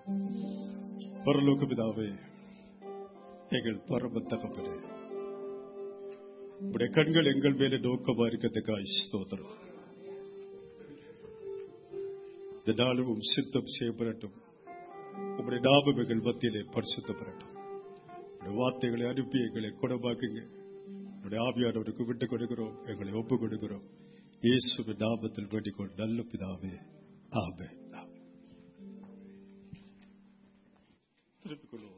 பரலோக பிதாவே எங்கள் பரம தகப்பனே உடைய கண்கள் எங்கள் மேலே நோக்கமா இருக்கிறதுக்காய் ஸ்தோத்திரம் இந்த நாளும் உம் சித்தம் செய்யப்படட்டும் உங்களுடைய நாமம் எங்கள் மத்தியிலே பரிசுத்தப்படட்டும் உடைய வார்த்தைகளை அனுப்பி எங்களை குணமாக்குங்க உடைய ஆவியானவருக்கு விட்டுக் கொடுக்கிறோம் எங்களை ஒப்புக் கொடுக்கிறோம் இயேசுவின் நாமத்தில் வேண்டிக் கொண்டு நல்ல பிதாவே ஆமே திருப்பிக் கொள்வோம்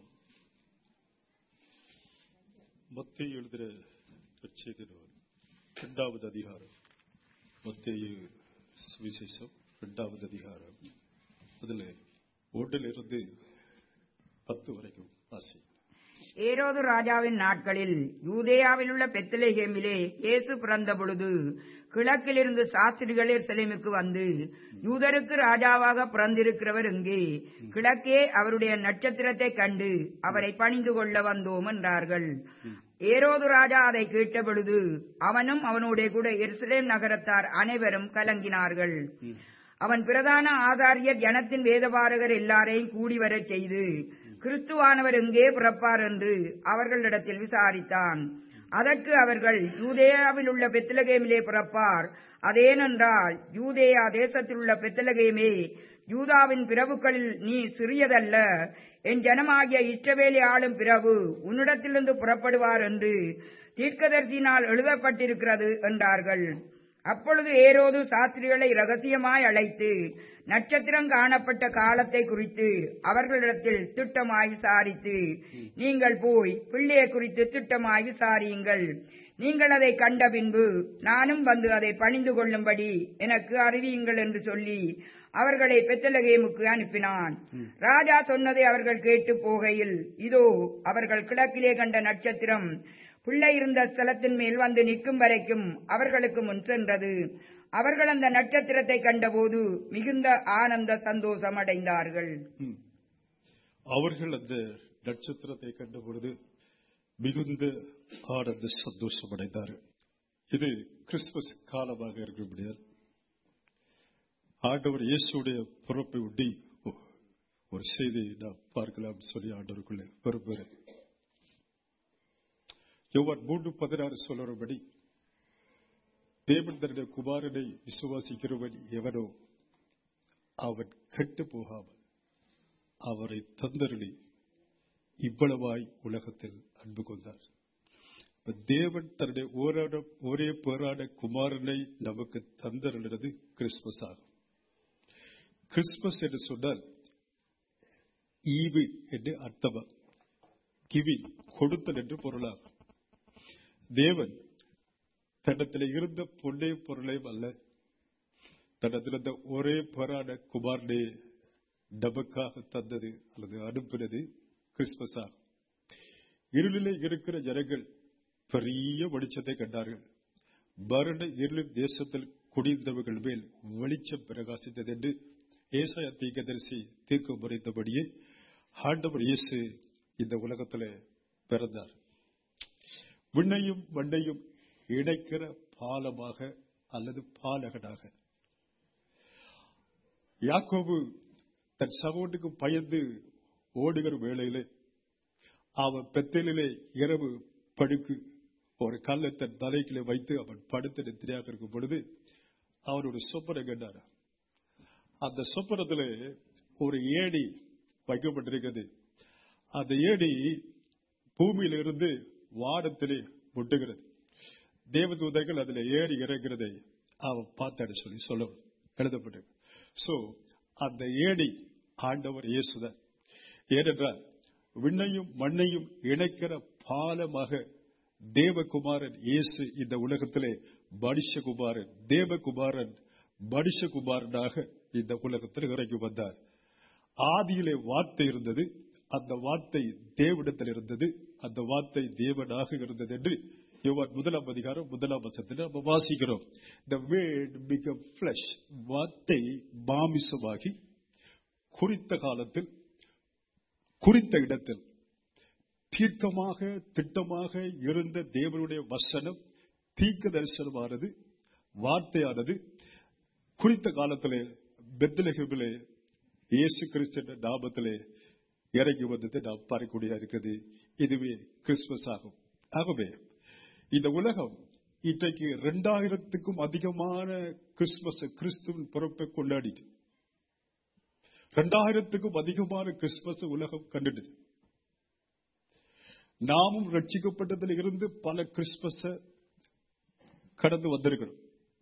மத்திய எழுதுகிற செய்தி நூல் இரண்டாவது அதிகாரம் மத்திய சுவிசேஷம் இரண்டாவது அதிகாரம் அதுல ஒன்றிலிருந்து பத்து வரைக்கும் வாசி ஏரோது ராஜாவின் நாட்களில் யூதேயாவில் உள்ள பெத்தலேஹேமிலே இயேசு பிறந்த பொழுது கிழக்கிலிருந்து சாஸ்திரிகள் எருசலேமுக்கு வந்து யூதருக்கு ராஜாவாக பிறந்திருக்கிறவர் எங்கே கிழக்கே அவருடைய நட்சத்திரத்தை கண்டு அவரை பணிந்து கொள்ள வந்தோம் என்றார்கள் ஏரோது ராஜா அதை கேட்ட பொழுது அவனும் அவனோட கூட எருசலேம் நகரத்தார் அனைவரும் கலங்கினார்கள் அவன் பிரதான ஆசாரியர் ஜனத்தின் வேதபாரகர் எல்லாரையும் கூடி வரச் செய்து கிறிஸ்துவானவர் எங்கே பிறப்பார் என்று அவர்களிடத்தில் விசாரித்தான் அதற்கு அவர்கள் யூதேயாவில் உள்ள பெத்தலகேமிலே பிறப்பார் அதேனென்றால் யூதேயா தேசத்தில் உள்ள பெத்தலகேமே யூதாவின் பிரபுக்களில் நீ சிறியதல்ல என் ஜனமாகிய இஷ்டவேலி ஆளும் பிரபு உன்னிடத்திலிருந்து புறப்படுவார் என்று தீர்க்கதரிசினால் எழுதப்பட்டிருக்கிறது என்றார்கள் அப்பொழுது ஏரோது சாஸ்திரிகளை ரகசியமாய் அழைத்து நட்சத்திரம் காணப்பட்ட காலத்தை குறித்து அவர்களிடத்தில் திட்டமாய் விசாரித்து நீங்கள் போய் பிள்ளையை குறித்து திட்டமாய் விசாரியுங்கள் நீங்கள் அதை கண்ட பின்பு நானும் வந்து அதை பணிந்து கொள்ளும்படி எனக்கு அறிவியுங்கள் என்று சொல்லி அவர்களை பெத்தலகேமுக்கு அனுப்பினான் ராஜா சொன்னதை அவர்கள் கேட்டு போகையில் இதோ அவர்கள் கிழக்கிலே கண்ட நட்சத்திரம் பிள்ளை இருந்த ஸ்தலத்தின் மேல் வந்து நிற்கும் வரைக்கும் அவர்களுக்கு முன் சென்றது அவர்கள் அந்த நட்சத்திரத்தை கண்டபோது மிகுந்த ஆனந்த சந்தோஷம் அடைந்தார்கள் அவர்கள் அந்த நட்சத்திரத்தை கண்ட பொழுது மிகுந்த ஆனந்த சந்தோஷம் அடைந்தார்கள் இது கிறிஸ்துமஸ் காலமாக இருக்கிறபடியால் ஆண்டவர் இயேசுடைய பிறப்பை ஒட்டி ஒரு செய்தியை நாம் பார்க்கலாம் சொல்லி ஆண்டவருக்குள்ளே விரும்புகிறேன் யோவான் மூன்று பதினாறு சொல்லுறபடி தேவன் தன்னுடைய குமாரனை விசுவாசிக்கிறவன் எவனோ அவன் கெட்டு போகாமல் அவரை தந்தருளி இவ்வளவாய் உலகத்தில் அன்பு கொண்டார் தேவன் தன்னுடைய ஓராட ஒரே பேரான குமாரனை நமக்கு தந்தருளினது கிறிஸ்துமஸ் ஆகும் கிறிஸ்துமஸ் என்று சொன்னால் ஈவு என்று அர்த்தம் கிவி கொடுத்தல் என்று பொருளாகும் தேவன் தன்னத்தில் இருந்த பொன்னே பொருளையும் அல்ல தன்னத்தில் இருந்த ஒரே போராட குமாரனே நமக்காக தந்தது அல்லது அனுப்பினது கிறிஸ்துமஸ் ஆகும் இருளிலே இருக்கிற ஜனங்கள் பெரிய வெளிச்சத்தை கண்டார்கள் மரண இருளின் தேசத்தில் குடிந்தவர்கள் மேல் வெளிச்சம் பிரகாசித்தது என்று ஏசாய தீக்கதரிசி தீர்க்க முறைந்தபடியே ஆண்டவர் இயேசு இந்த உலகத்தில் பிறந்தார் விண்ணையும் மண்ணையும் இணைக்கிற பாலமாக அல்லது பாலகனாக யாக்கோபு தன் சகோட்டுக்கு பயந்து ஓடுகிற வேளையிலே அவன் பெத்தலிலே இரவு படுக்கு ஒரு கல்லை தன் தலைக்கிலே வைத்து அவன் படுத்து நித்திரையாக இருக்கும் பொழுது அவனோட சொப்பனை கண்டார் அந்த சொப்பனத்தில் ஒரு ஏடி வைக்கப்பட்டிருக்கிறது அந்த ஏடி பூமியிலிருந்து வானத்திலே முட்டுகிறது தேவதூதர்கள் அதுல ஏறி இறங்கிறதை அவன் பார்த்தாடு சொல்லி சொல்ல எழுதப்பட்டு சோ அந்த ஏடி ஆண்டவர் இயேசுதான் ஏனென்றால் விண்ணையும் மண்ணையும் இணைக்கிற பாலமாக தேவகுமாரன் இயேசு இந்த உலகத்திலே மனுஷகுமாரன் தேவகுமாரன் மனுஷகுமாரனாக இந்த உலகத்தில் இறங்கி வந்தார் ஆதியிலே வார்த்தை இருந்தது அந்த வார்த்தை தேவனிடத்தில் இருந்தது அந்த வார்த்தை தேவனாக இருந்தது என்று யோவான் முதலாம் அதிகாரம் முதலாம் வசத்தில் நம்ம வாசிக்கிறோம் த வேர்ட் பிகம் பிளஷ் வார்த்தை மாமிசமாகி குறித்த காலத்தில் குறித்த இடத்தில் தீர்க்கமாக திட்டமாக இருந்த தேவனுடைய வசனம் தீர்க்க தரிசனமானது வார்த்தையானது குறித்த காலத்திலே பெத்லஹேமிலே இயேசு கிறிஸ்து நாமத்திலே இறங்கி வந்தது நாம் பார்க்கக்கூடிய இருக்குது இதுவே கிறிஸ்துமஸ் ஆகும் ஆகவே இந்த உலகம் இன்றைக்கு இரண்டாயிரத்துக்கும் அதிகமான கிறிஸ்துமஸ் கிறிஸ்துவின் பிறப்பை கொண்டாடிட்டு இரண்டாயிரத்துக்கும் அதிகமான கிறிஸ்துமஸ் உலகம் கண்டுடுது நாமும் ரட்சிக்கப்பட்டதில் இருந்து பல கிறிஸ்துமஸ கடந்து வந்திருக்கிறோம்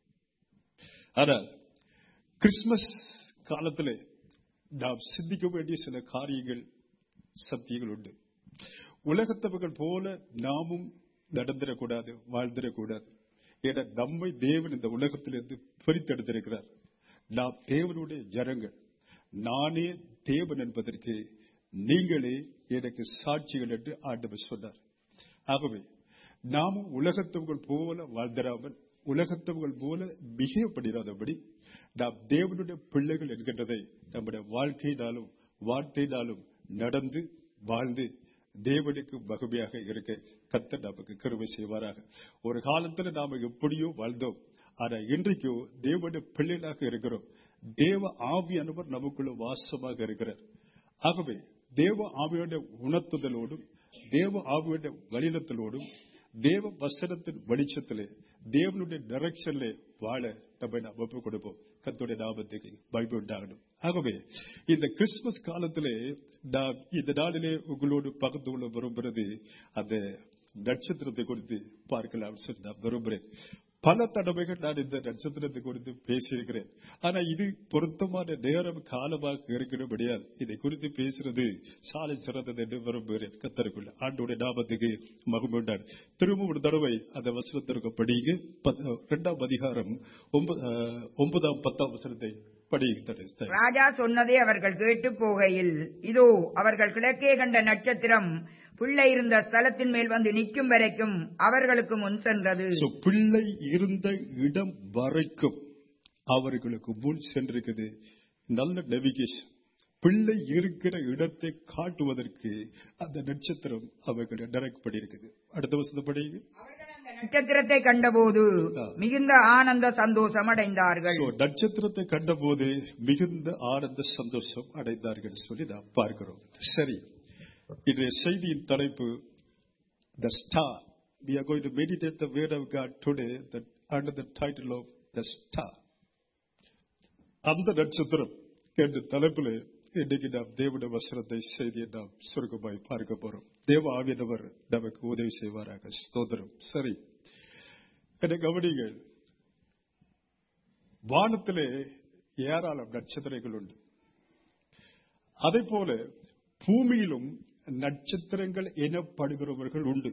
ஆனால் கிறிஸ்துமஸ் காலத்திலே நாம் சிந்திக்க வேண்டிய சில காரியங்கள் சத்தியங்கள் உண்டு உலகத்தவர்கள் போல நாமும் நடந்துடக்கூடாது வாழ்ந்துடக்கூடாது ஏன்னா நம்மை தேவன் இந்த உலகத்திலிருந்து பிரித்தெடுத்திருக்கிறார் நாம் தேவனுடைய ஜனங்கள் நானே தேவன் என்பதற்கு நீங்களே எனக்கு சாட்சிகள் என்று ஆண்டவர் சொன்னார் ஆகவே நாமும் உலகத்தவர்கள் போல வாழ்ந்திராமல் உலகத்தவர்கள் போல மிகைப்படிராதபடி நாம் தேவனுடைய பிள்ளைகள் என்கின்றதை நம்முடைய வாழ்க்கையினாலும் வார்த்தையினாலும் நடந்து வாழ்ந்து தேவனுக்கு மகிமையாக இருக்க கத்த நமக்கு கருவை செய்வாராக ஒரு காலத்துல நாம எப்படியோ வாழ்ந்தோம் ஆனா இன்றைக்கோ தேவனுடைய பிள்ளைகளாக இருக்கிறோம் தேவ ஆவியானவர் நமக்குள்ள வாசமாக இருக்கிறார் ஆகவே தேவ ஆவியோட உணர்த்துதலோடும் தேவ ஆவியோட வழிநத்தலோடும் தேவ வசனத்தின் வெளிச்சத்திலே தேவனுடைய டைரக்ஷன்ல வாழ நம்ம நாம் ஒப்புக் கொடுப்போம் கத்துடைய நாமத்துக்கு பைபிள் உண்டாகணும் ஆகவே இந்த கிறிஸ்துமஸ் காலத்திலே நான் இந்த நாளிலே உங்களோடு பகிர்ந்து கொள்ள விரும்புறது அந்த நட்சத்திரத்தை குறித்து பார்க்கலாம் சொல்லி நான் விரும்புகிறேன் பல தடவைகள் நான் இந்த நட்சத்திரத்தை குறித்து பேசியிருக்கிறேன் ஆனா இது பொருத்தமான நேரம் காலமாக இருக்கிறபடியால் இதை குறித்து பேசுறது சாலை சிறந்தது என்று விரும்புகிறேன் கத்தருக்குள்ள ஆண்டோடைய நாமத்துக்கு மகிழ்ந்தார் திரும்ப ஒரு தடவை அந்த வசனத்திற்கு படிங்க இரண்டாம் அதிகாரம் ஒன்பதாம் பத்தாம் வசனத்தை படிங்க ராஜா சொன்னதை அவர்கள் கேட்டு போகையில் இதோ அவர்கள் கிழக்கே கண்ட நட்சத்திரம் பிள்ளை இருந்த ஸ்தலத்தின் மேல் வந்து நிற்கும் வரைக்கும் அவர்களுக்கு முன் சென்றது பிள்ளை இருந்த இடம் வரைக்கும் அவர்களுக்கு முன் சென்றிருக்குது நல்ல நெவிகேஷன் பிள்ளை இருக்கிற இடத்தை காட்டுவதற்கு அந்த நட்சத்திரம் அவர்கள் டைரக்ட் பண்ணியிருக்குது அடுத்த வருஷத்தை படிங்க நட்சத்திரத்தை கண்டபோது மிகுந்த ஆனந்த சந்தோஷம் அடைந்தார்கள் நட்சத்திரத்தை கண்டபோது மிகுந்த ஆனந்த சந்தோஷம் அடைந்தார்கள் சொல்லி நாம் பார்க்கிறோம் சரி இன்றைய செய்தியின் தலைப்பு the star We are going to meditate the word of God today that under the title of the star. அந்த நட்சத்திரம் என்ற தலைப்பில் இன்னைக்கு நாம் தேவனுடைய வசனத்தை செய்தியை நாம் சுருக்கமாய் பார்க்க போறோம் தேவ ஆவியனவர் நமக்கு உதவி செய்வாராக ஸ்தோத்திரம் சரி என கவனிங்கள் வானத்திலே ஏராளம் நட்சத்திரங்கள் உண்டு அதே போல பூமியிலும் நட்சத்திரங்கள் எனப்படுகிறவர்கள் உண்டு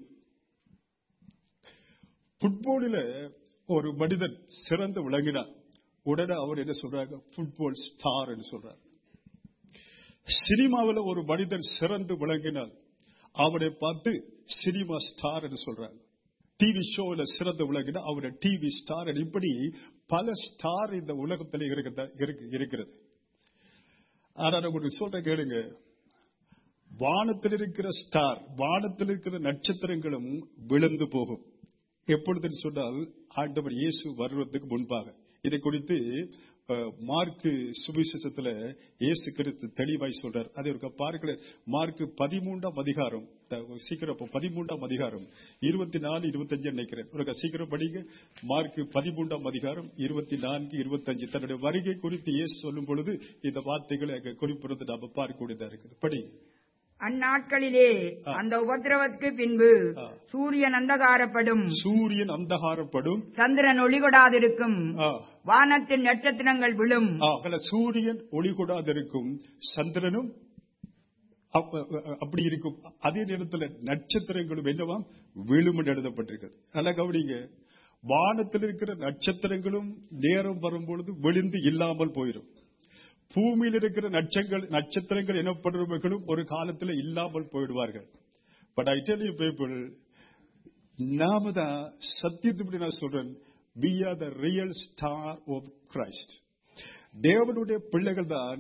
புட்பாலில ஒரு மனிதன் சிறந்து விளங்கினார் உடனே அவர் என்ன சொல்றாங்க புட்பால் ஸ்டார் என்று சொல்றார் சினிமாவில் ஒரு மனிதன் சிறந்து விளங்கினால் அவனை பார்த்து சினிமா ஸ்டார் என்று சொல்றாங்க டிவி ஷோவில் சிறந்து விளங்கினா அவனை டிவி ஸ்டார் இப்படி பல ஸ்டார் இந்த உலகத்தில் இருக்கிறது ஆனா உங்களுக்கு சொல்ற கேளுங்க வானத்தில் இருக்கிற ஸ்டார் வானத்தில் இருக்கிற நட்சத்திரங்களும் விழுந்து போகும் எப்பொழுதுன்னு சொன்னால் ஆண்டவர் இயேசு வருவதற்கு முன்பாக இதை குறித்து மார்க்கு சுவிசேஷத்துல இயேசு கிறிஸ்து தெளிவாய் சொல்றார் அதை ஒரு பார்க்கல மார்க்கு பதிமூன்றாம் அதிகாரம் சீக்கிரம் பதிமூன்றாம் அதிகாரம் இருபத்தி நாலு இருபத்தஞ்சு நினைக்கிறேன் ஒரு சீக்கிரம் படிங்க மார்க்கு பதிமூன்றாம் அதிகாரம் இருபத்தி நான்கு இருபத்தஞ்சு தன்னுடைய வருகை குறித்து இயேசு சொல்லும் பொழுது இந்த வார்த்தைகளை அங்க குறிப்பிடுறது நாம பார்க்கக்கூடியதா இருக்குது படி அந்நாட்களிலே அந்த உபத்திரவத்துக்கு பின்பு சூரியன் அந்தகாரப்படும் சூரியன் அந்தகாரப்படும் சந்திரன் ஒளிகொடாதிருக்கும் வானத்தின் நட்சத்திரங்கள் விழும் சூரியன் ஒளிகொடாதிருக்கும் சந்திரனும் அப்படி இருக்கும் அதே நேரத்தில் நட்சத்திரங்களும் என்னவாம் விழும் என்று எழுதப்பட்டிருக்கிறது நல்லா கவனிங்க வானத்தில் இருக்கிற நட்சத்திரங்களும் நேரம் வரும்பொழுது விழுந்து இல்லாமல் போயிடும் பூமியில் இருக்கிற நட்சங்கள் நட்சத்திரங்கள் எனப்படுபவர்களும் ஒரு காலத்தில் இல்லாமல் போயிடுவார்கள் but I tell you people நாம தான் சத்தியத்துப்படி நான் சொல்றேன் we are the real star of Christ தேவனுடைய பிள்ளைகள் தான்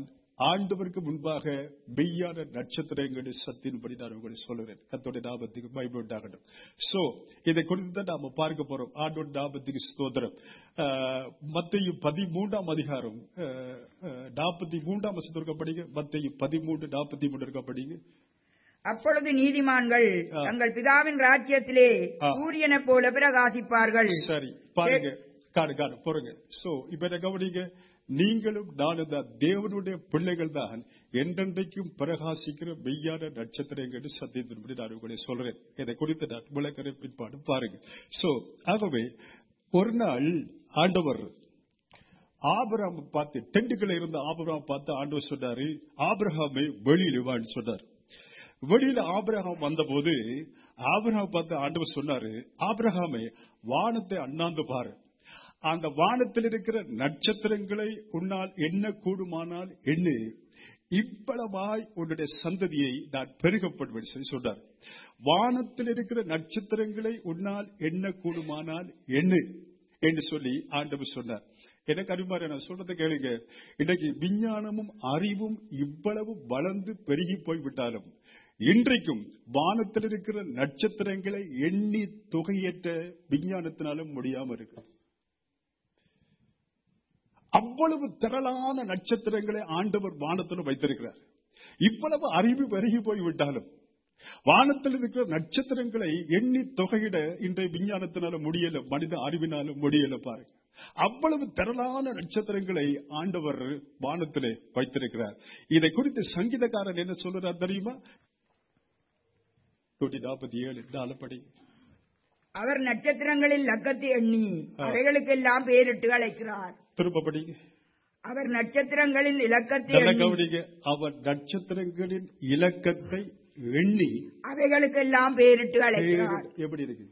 ஆண்டவருக்கு முன்பாக மெய்யான நட்சத்திரங்களுடைய சத்தின்படி நான் உங்களை சொல்லுறேன் கத்தோட நாமத்துக்கு பயப்பட்டாகட்டும் சோ இதை குறித்து தான் நாம பார்க்க போறோம் ஆண்டோட நாமத்துக்கு ஸ்தோத்திரம் மத்தையும் பதிமூன்றாம் அதிகாரம் நாற்பத்தி மூன்றாம் வருஷத்து இருக்க படிங்க மத்தையும் பதிமூன்று நாற்பத்தி மூன்று இருக்க படிங்க அப்பொழுது நீதிமான்கள் ஆ. தங்கள் பிதாவின் ராஜ்யத்திலே ஆ. சூரியனைப் போல பிரகாசிப்பார்கள் சரி பாருங்க காடு காடு போறங்க சோ இப்ப என்ன கவனிங்க நீங்களும் நானும் தான் தேவனுடைய பிள்ளைகள் தான் என்றென்றைக்கும் பிரகாசிக்கிற மெய்யான நட்சத்திரங்கள் சத்தியத்தின்படி நான் உங்களை சொல்றேன் இதை குறித்து நான் விளக்கிற பின்பாடு பாருங்க சோ ஆகவே ஒரு நாள் ஆண்டவர் ஆபிரகாம் பார்த்து டெண்டுக்குள்ள இருந்த ஆபிரகாம் பார்த்து ஆண்டவர் சொன்னாரு ஆபிரகாமை வெளியில வான்னு சொன்னார் வெளியில ஆபிரகாம் வந்தபோது ஆபிரகாம் பார்த்து ஆண்டவர் சொன்னாரு ஆபிரகாமே வானத்தை அண்ணாந்து பாரு அந்த வானத்தில் இருக்கிற நட்சத்திரங்களை உன்னால் என்ன கூடுமானால் எண்ணு இவ்வளவாய் உன்னுடைய சந்ததியை நான் பெருகப்படுவேன் சொல்லி சொன்னார் வானத்தில் இருக்கிற நட்சத்திரங்களை உன்னால் என்ன கூடுமானால் எண்ணு என்று சொல்லி ஆண்டவர் சொன்னார் எனக்கு அறிமாறு நான் சொல்றதை கேளுங்க இன்னைக்கு விஞ்ஞானமும் அறிவும் இவ்வளவு வளர்ந்து பெருகி போய்விட்டாலும் இன்றைக்கும் வானத்தில் இருக்கிற நட்சத்திரங்களை எண்ணி தொகையற்ற விஞ்ஞானத்தினாலும் முடியாம இருக்கு அவ்வளவு திரளான நட்சத்திரங்களை ஆண்டவர் வானத்தில் வைத்திருக்கிறார் இவ்வளவு அறிவு பெருகி போய்விட்டாலும் வானத்தில் இருக்கிற நட்சத்திரங்களை எண்ணி தொகையிட இன்றைய விஞ்ஞானத்தினால முடியல மனித அறிவினாலும் முடியல பாருங்க அவ்வளவு திரளான நட்சத்திரங்களை ஆண்டவர் வானத்திலே வைத்திருக்கிறார் இதை குறித்து சங்கீதக்காரன் என்ன சொல்றார் தெரியுமா நூற்றி நாற்பத்தி ஏழு நாலு படி அவர் நட்சத்திரங்களில் லக்கத்தை எண்ணி ஆ. அவைகளுக்கெல்லாம் பேரிட்டு அழைக்கிறார் திரும்ப படிங்க அவர் நட்சத்திரங்களின் இலக்கத்தை நல்ல எண்ணி கவனிங்க அவர் நட்சத்திரங்களின் இலக்கத்தை எண்ணி அவைகளுக்கெல்லாம் பேரிட்டு அழைக்கிறார் பேரு எப்படி இருக்கு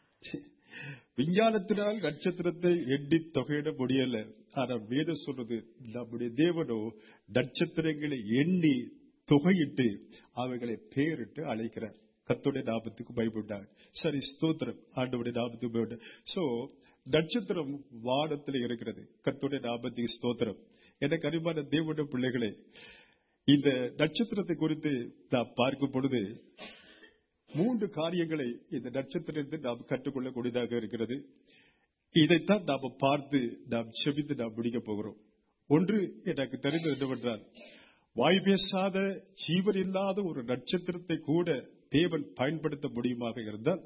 விஞ்ஞானத்தினால் நட்சத்திரத்தை எண்ணி தொகையிட முடியல ஆனா வேத சொல்றது நம்முடைய தேவனோ நட்சத்திரங்களை எண்ணி தொகையிட்டு அவைகளை பேரிட்டு அழைக்கிறார் கத்துடைய நாபத்துக்கு பயப்பட்டாங்க சரி ஸ்தோத்திரம் ஆண்டவுடைய நாபத்துக்கு பயப்பட்ட சோ நட்சத்திரம் வானத்தில் இருக்கிறது கத்துடைய நாபத்துக்கு ஸ்தோத்திரம் எனக்கு அறிவான தேவனுடைய பிள்ளைகளே இந்த நட்சத்திரத்தை குறித்து நான் பார்க்கும் பொழுது மூன்று காரியங்களை இந்த நட்சத்திரத்தில் நாம் கற்றுக்கொள்ளக்கூடியதாக இருக்கிறது இதைத்தான் நாம் பார்த்து நாம் செபித்து நாம் முடிக்க போகிறோம் ஒன்று எனக்கு தெரிந்தது என்னவென்றால் வாய் பேசாத ஜீவன் இல்லாத ஒரு நட்சத்திரத்தை கூட தேவன் பயன்படுத்த முடியுமாக இருந்தால்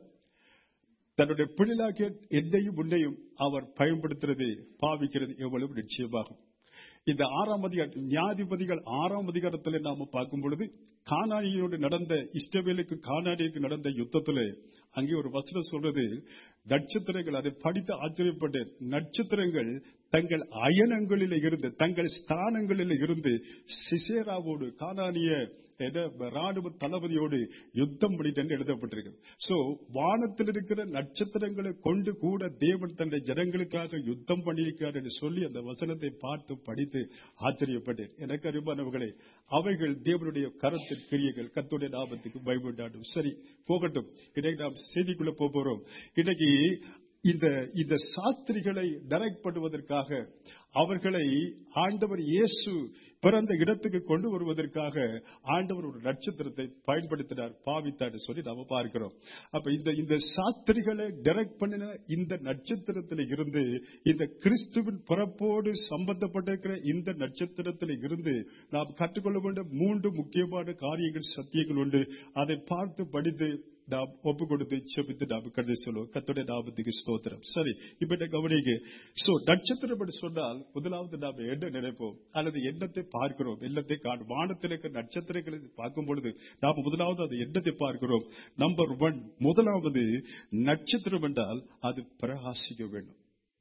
தன்னுடைய பிள்ளைகளாகிய என்னையும் உன்னையும் அவர் பயன்படுத்துறது பாவிக்கிறது எவ்வளவு நிச்சயமாகும் இந்த ஆறாம் அதிகாரம் நியாதிபதிகள் ஆறாம் அதிகாரத்தில் நாம பார்க்கும் பொழுது கானானியோடு நடந்த இஸ்ரவேலுக்கு கானானிக்கு நடந்த யுத்தத்தில் அங்கே ஒரு வசனம் சொல்றது நட்சத்திரங்கள் அதை படித்து ஆச்சரியப்பட்டேன் நட்சத்திரங்கள் தங்கள் அயனங்களில் இருந்து தங்கள் ஸ்தானங்களில் இருந்து சிசேராவோடு கானானிய என ராணுவ தளபதியோடு யுத்தம் பண்ணிட்டு எழுதப்பட்டிருக்கு சோ வானத்தில் இருக்கிற நட்சத்திரங்களை கொண்டு கூட தேவன் தன்னுடைய ஜனங்களுக்காக யுத்தம் பண்ணியிருக்கிறார் என்று சொல்லி அந்த வசனத்தை பார்த்து படித்து ஆச்சரியப்பட்டேன் எனக்கு அறிவானவர்களே அவைகள் தேவனுடைய கரத்தின் கிரியைகள் கத்துடைய லாபத்துக்கு பயப்பட்டாடும் சரி போகட்டும் இன்னைக்கு நாம் செய்திக்குள்ள போக போறோம் இன்னைக்கு இந்த இந்த சாஸ்திரிகளை டைரக்ட் பண்ணுவதற்காக அவர்களை ஆண்டவர் இயேசு பிறந்த இடத்துக்கு கொண்டு வருவதற்காக ஆண்டவர் ஒரு நட்சத்திரத்தை பயன்படுத்தினார் பாவித்தார் சொல்லி நாம பார்க்கிறோம் அப்ப இந்த இந்த சாஸ்திரிகளை டைரக்ட் பண்ணின இந்த நட்சத்திரத்தில் இருந்து இந்த கிறிஸ்துவின் பிறப்போடு சம்பந்தப்பட்டிருக்கிற இந்த நட்சத்திரத்தில் இருந்து நாம் கற்றுக்கொள்ள வேண்டிய மூன்று முக்கியமான காரியங்கள் சத்தியங்கள் உண்டு அதை பார்த்து படித்து நாம் ஒப்பு கொடுத்து செபித்து நாம் கண்டு சொல்லுவோம் கத்துடைய நாமத்துக்கு ஸ்தோத்திரம் சரி இப்ப என்ன கவனிங்க சோ நட்சத்திரம் என்று சொன்னால் முதலாவது நாம் என்ன நினைப்போம் அல்லது எண்ணத்தை பார்க்கிறோம் எண்ணத்தை காணும் வானத்தில் இருக்கிற நட்சத்திரங்களை பார்க்கும் பொழுது நாம் முதலாவது அது எண்ணத்தை பார்க்கிறோம் நம்பர் ஒன் முதலாவது நட்சத்திரம் என்றால் அது பிரகாசிக்க வேண்டும்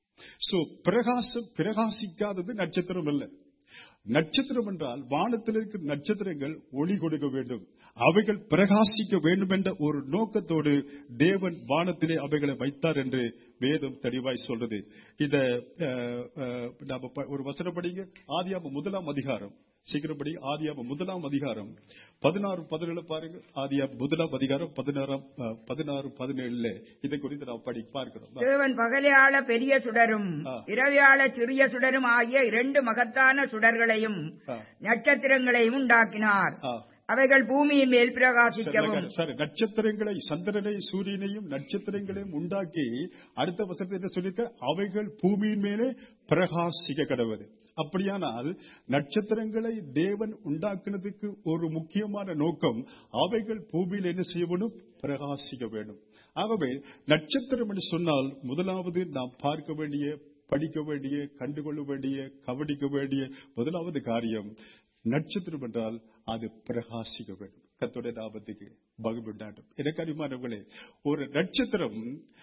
சோ பிரகாசம் பிரகாசிக்காதது நட்சத்திரம் அல்ல நட்சத்திரம் என்றால் வானத்தில் இருக்கிற நட்சத்திரங்கள் ஒளி கொடுக்க வேண்டும் அவைகள் பிரகாசிக்க வேண்டும் என்ற ஒரு நோக்கத்தோடு தேவன் வானத்திலே அவைகளை வைத்தார் என்று வேதம் தெளிவாய் சொல்றது இத அஹ், அஹ், நாம ப- ஒரு வசனம் படிங்க ஆதியாம முதலாம் அதிகாரம் சீக்கிரப்படி ஆதியாம முதலாம் அதிகாரம் பதினாறு பதினேழு பாருங்க ஆதியா முதலாம் அதிகாரம் பதினாறாம் அஹ், பதினாறு பதினேழுல இதை குறித்து நாம் படி பார்க்கிறோம் தேவன் பகலையாள பெரிய சுடரும் ஆ. இரவியாள சிறிய சுடரும் ஆகிய இரண்டு மகத்தான சுடர்களையும் ஆ. நட்சத்திரங்களையும் உண்டாக்கினார் ஆ. அவைகள் பூமியின் மேல் பிரகாசிக்கவும் சரி நட்சத்திரங்களை சந்திரனை சூரியனையும் நட்சத்திரங்களையும் உண்டாக்கி அடுத்த வசனத்தை என்ன சொல்லியிருக்க அவைகள் பூமியின் மேலே பிரகாசிக்க கடவுது அப்படியானால் நட்சத்திரங்களை தேவன் உண்டாக்குனதுக்கு ஒரு முக்கியமான நோக்கம் அவைகள் பூமியில் என்ன செய்ய வேண்டும் பிரகாசிக்க வேண்டும் ஆகவே நட்சத்திரம் என்று சொன்னால் முதலாவது நாம் பார்க்க வேண்டிய படிக்க வேண்டிய கண்டுகொள்ள வேண்டிய கவனிக்க வேண்டிய முதலாவது காரியம் நட்சத்திரம் என்றால் அது பிரகாசிக்க வேண்டும் கத்தோடைய நாமத்துக்கு பகுபண்டாட்டும் எனக்கு அறிமானவர்களே ஒரு நட்சத்திரம்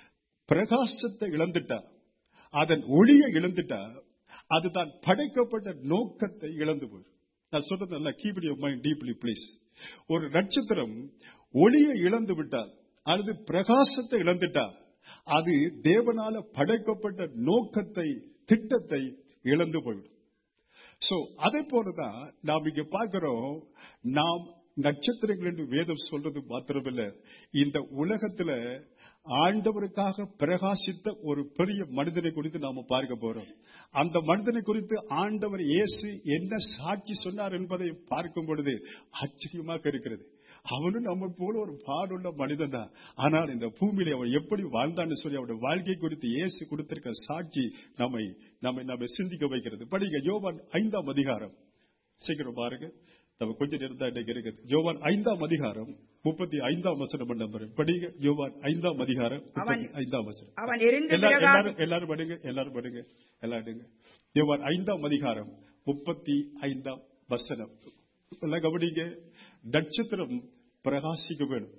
பிரகாசத்தை இழந்துட்டா அதன் ஒளியை இழந்துட்டா அது தான் படைக்கப்பட்ட நோக்கத்தை இழந்து போயிடும் நான் சொல்றது நல்லா keep your mind deeply please ஒரு நட்சத்திரம் ஒளியை இழந்து விட்டால் அல்லது பிரகாசத்தை இழந்துட்டா அது தேவனால படைக்கப்பட்ட நோக்கத்தை திட்டத்தை இழந்து போய்விடும் சோ அதே போலதான் நாம் இங்க பார்க்கிறோம் நாம் நட்சத்திரங்கள் என்று வேதம் சொல்றது மாத்திரமில்ல இந்த உலகத்துல ஆண்டவருக்காக பிரகாசித்த ஒரு பெரிய மனிதனை குறித்து நாம பார்க்க போறோம் அந்த மனிதனை குறித்து ஆண்டவர் இயேசு என்ன சாட்சி சொன்னார் என்பதை பார்க்கும் பொழுது ஆச்சரியமாக இருக்கிறது அவனும் நம்ம போல ஒரு பாடுள்ள மனிதன் தான் ஆனால் இந்த பூமியில அவன் எப்படி வாழ்ந்தான்னு சொல்லி அவனுடைய வாழ்க்கை குறித்து இயேசு கொடுத்திருக்க சாட்சி நம்மை நம்மை நம்ம சிந்திக்க வைக்கிறது படிங்க யோவான் ஐந்தாம் அதிகாரம் சீக்கிரம் பாருங்க நம்ம கொஞ்ச நேரம் தான் இன்னைக்கு இருக்குது யோவான் ஐந்தாம் அதிகாரம் முப்பத்தி ஐந்தாம் வசனம் நம்பர் படிங்க யோவான் ஐந்தாம் அதிகாரம் முப்பத்தி ஐந்தாம் வசனம் அவன் எரிந்து எல்லாரும் பிரகாசி எல்லாரும் எல்லாரும் படுங்க எல்லாரும் படுங்க எல்லாரும் படுங்க யோவான் ஐந்தாம் அதிகாரம் முப்பத்தி ஐந்தாம் வசனம் எல்லாம் கவனிங்க நட்சத்திரம் பிரகாசிக்க வேணும்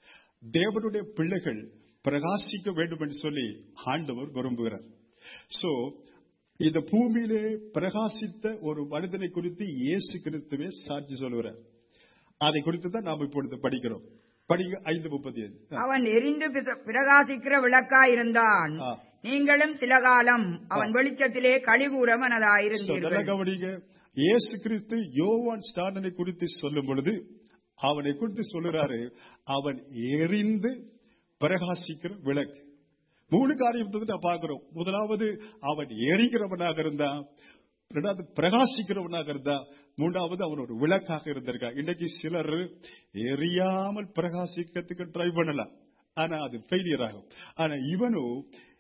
தேவனுடைய பிள்ளைகள் பிரகாசிக்க வேண்டும் என்று சொல்லி ஆண்டவர் விரும்புகிறார் சோ இந்த பூமியிலே பிரகாசித்த ஒரு மனிதனை குறித்து இயேசு கிறிஸ்துவே சாட்சி சொல்லுகிறார் அதை குறித்து தான் நாம் இப்பொழுது படிக்கிறோம் படிங்க ஐந்து முப்பத்தி ஐந்து அவன் எரிந்து பிர- பிரகாசிக்கிற விளக்காயிருந்தான் ஆ. நீங்களும் சில காலம் அவன் வெளிச்சத்திலே கழிகூற So, நல்லா மனதாயிருந்தீர்கள் கவனிங்க இயேசு கிறிஸ்து யோவான் ஸ்டானனை குறித்து சொல்லும் பொழுது அவனை குறித்து சொல்லுறாரு அவன் எரிந்து பிரகாசிக்கிற விளக்கு மூணு காரியம் வந்து நான் பார்க்கிறோம் முதலாவது அவன் எரிகிறவனாக இருந்தான் இரண்டாவது பிரகாசிக்கிறவனாக இருந்தா மூன்றாவது அவன் ஒரு விளக்காக இருந்திருக்கான் இன்னைக்கு சிலர் எரியாமல் பிரகாசிக்கிறதுக்கு ட்ரை பண்ணலாம் ஆனா அது ஃபெயிலியர் ஆகும் ஆனா இவனும்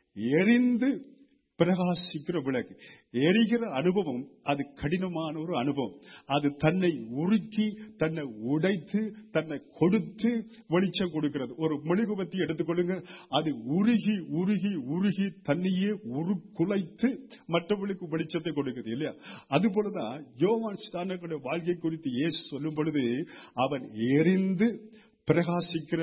எரிந்து பிரகாசிக்கிற விளக்கு எரிகிற அனுபவம் அது கடினமான ஒரு அனுபவம் அது தன்னை உருக்கி தன்னை உடைத்து தன்னை கொடுத்து வெளிச்சம் கொடுக்கிறது ஒரு மெழுகுபத்தி எடுத்துக்கொள்ளுங்க அது உருகி உருகி உருகி தன்னையே உருக்குலைத்து மற்றவர்களுக்கு வெளிச்சத்தை கொடுக்குது இல்லையா அது போலதான் யோவான் ஸ்தானங்களுடைய வாழ்க்கை குறித்து இயேசு சொல்லும் பொழுது அவன் எரிந்து பிரகாசிக்கிற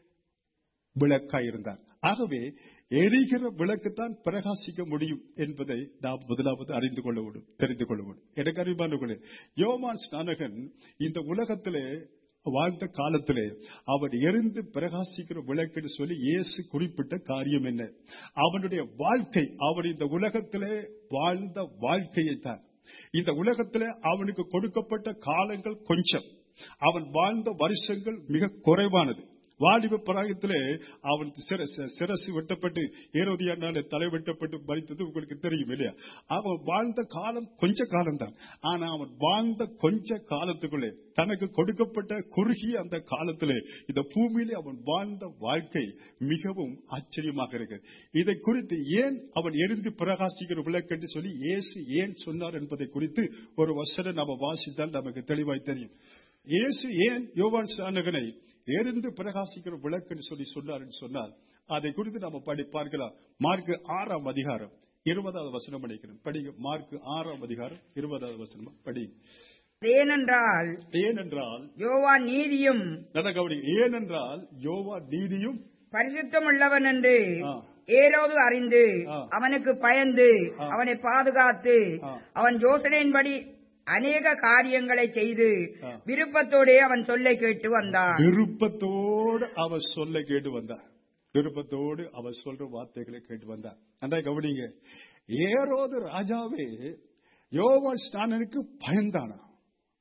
விளக்காய் இருந்தார் ஆகவே எரிகிற விளக்குத்தான் பிரகாசிக்க முடியும் என்பதை நாம் முதலாவது அறிந்து கொள்ள வேண்டும் தெரிந்து கொள்ள வேண்டும் எனக்கு அறிவானவர்களே யோமான் ஸ்நானகன் இந்த உலகத்திலே வாழ்ந்த காலத்திலே அவன் எரிந்து பிரகாசிக்கிற விளக்குன்னு சொல்லி இயேசு குறிப்பிட்ட காரியம் என்ன அவனுடைய வாழ்க்கை அவன் இந்த உலகத்திலே வாழ்ந்த வாழ்க்கையைத்தான் இந்த உலகத்திலே அவனுக்கு கொடுக்கப்பட்ட காலங்கள் கொஞ்சம் அவன் வாழ்ந்த வருஷங்கள் மிக குறைவானது வாலிப பிராயத்திலே அவன் சிரசு சிரசு வெட்டப்பட்டு ஏரோதியானால தலை வெட்டப்பட்டு மறித்தது உங்களுக்கு தெரியும் இல்லையா அவன் வாழ்ந்த காலம் கொஞ்ச காலம்தான் ஆனா அவன் வாழ்ந்த கொஞ்ச காலத்துக்குள்ளே தனக்கு கொடுக்கப்பட்ட குறுகிய அந்த காலத்திலே இந்த பூமியிலே அவன் வாழ்ந்த வாழ்க்கை மிகவும் ஆச்சரியமாக இருக்கு இதை குறித்து ஏன் அவன் எரிந்து பிரகாசிக்கிற விளக்கு என்று சொல்லி இயேசு ஏன் சொன்னார் என்பதை குறித்து ஒரு வசனம் நாம வாசித்தால் நமக்கு தெளிவாய் தெரியும் இயேசு ஏன் யோவான் சானகனை எரிந்து பிரகாசிக்கிற விளக்குன்னு சொல்லி சொன்னார் சொன்னால் அதை குறித்து நாம படி பார்க்கலாம் மார்க் ஆறாம் அதிகாரம் இருபதாவது வசனம் படிக்கிறோம் படிங்க மார்க் ஆறாம் அதிகாரம் இருபதாவது வசனம் படி ஏனென்றால் ஏனென்றால் யோவான் நீதியும் நல்ல கவனி ஏனென்றால் யோவா நீதியும் பரிசுத்தமுள்ளவன் என்று ஆ. ஏரோது அறிந்து ஆ. அவனுக்கு பயந்து ஆ. அவனை பாதுகாத்து ஆ. அவன் யோசனையின்படி அநேக காரியங்களை செய்து ஆ. விருப்பத்தோடே அவன் சொல்லை கேட்டு வந்தான் விருப்பத்தோடு அவர் சொல்ல கேட்டு வந்தார் விருப்பத்தோடு அவர் சொல்ற வார்த்தைகளை கேட்டு வந்தார் நன்றா கவனிங்க ஏரோது ராஜாவே யோவான் ஸ்நானனுக்கு பயந்தானா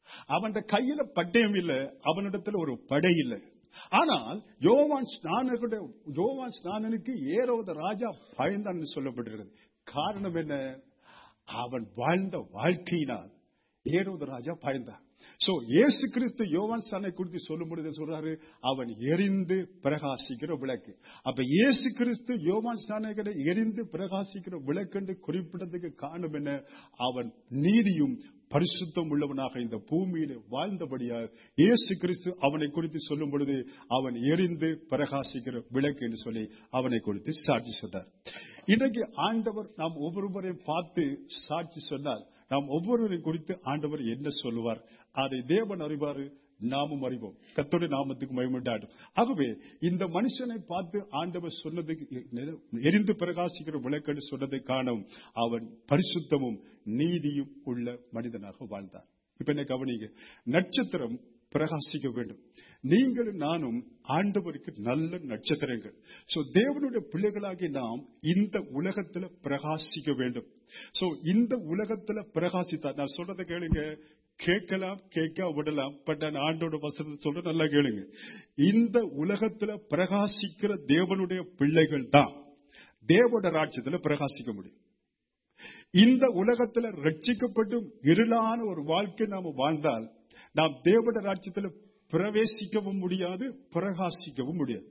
அவன் கையில பட்டயம் இல்ல அவனிடத்துல ஒரு படை இல்லை ஆனால் யோவான் ஸ்நானனுடைய யோவான் ஸ்நானனுக்கு ஏரோத ராஜா பயந்தான்னு சொல்லப்பட்டிருக்கிறது காரணம் என்ன அவன் வாழ்ந்த வாழ்க்கையினால் ஏரோத ராஜா பயந்தான் சோ இயேசு கிறிஸ்து யோவான் ஸ்நானை குறித்து சொல்லும் பொழுது சொல்றாரு அவன் எரிந்து பிரகாசிக்கிற விளக்கு அப்ப இயேசு கிறிஸ்து யோவான் ஸ்நானகரை எரிந்து பிரகாசிக்கிற விளக்கு என்று குறிப்பிட்டதுக்கு காரணம் என்ன அவன் நீதியும் பரிசுத்தம் உள்ளவனாக இந்த பூமியில வாழ்ந்தபடியால் இயேசு கிறிஸ்து அவனை குறித்து சொல்லும் பொழுது அவன் எரிந்து பிரகாசிக்கிற விளக்கு என்று சொல்லி அவனை குறித்து சாட்சி சொன்னார் இன்றைக்கு ஆண்டவர் நாம் ஒவ்வொருவரையும் பார்த்து சாட்சி சொன்னார் நாம் ஒவ்வொருவரையும் குறித்து ஆண்டவர் என்ன சொல்லுவார் அதை தேவன் அறிவாரு நாமும் அறிவோம் கத்தோட நாமத்துக்கு மயமுண்டாடும் ஆகவே இந்த மனுஷனை பார்த்து ஆண்டவர் சொன்னதுக்கு எரிந்து பிரகாசிக்கிற விளக்கன்னு சொன்னதை காணும் அவன் பரிசுத்தமும் நீதியும் உள்ள மனிதனாக வாழ்ந்தான் இப்ப என்ன கவனிங்க நட்சத்திரம் பிரகாசிக்க வேண்டும் நீங்களும் நானும் ஆண்டவருக்கு நல்ல நட்சத்திரங்கள் சோ தேவனுடைய பிள்ளைகளாகி நாம் இந்த உலகத்துல பிரகாசிக்க வேண்டும் சோ இந்த உலகத்துல பிரகாசித்தா நான் சொல்றதை கேளுங்க கேட்கலாம் கேட்க விடலாம் பட் நான் ஆண்டோட வசனத்தை சொல்ற நல்லா கேளுங்க இந்த உலகத்துல பிரகாசிக்கிற தேவனுடைய பிள்ளைகள் தான் தேவோட ராஜ்யத்துல பிரகாசிக்க முடியும் இந்த உலகத்துல ரட்சிக்கப்பட்டும் இருளான ஒரு வாழ்க்கை நாம வாழ்ந்தால் நாம் தேவட ராஜ்யத்துல பிரவேசிக்கவும் முடியாது பிரகாசிக்கவும் முடியாது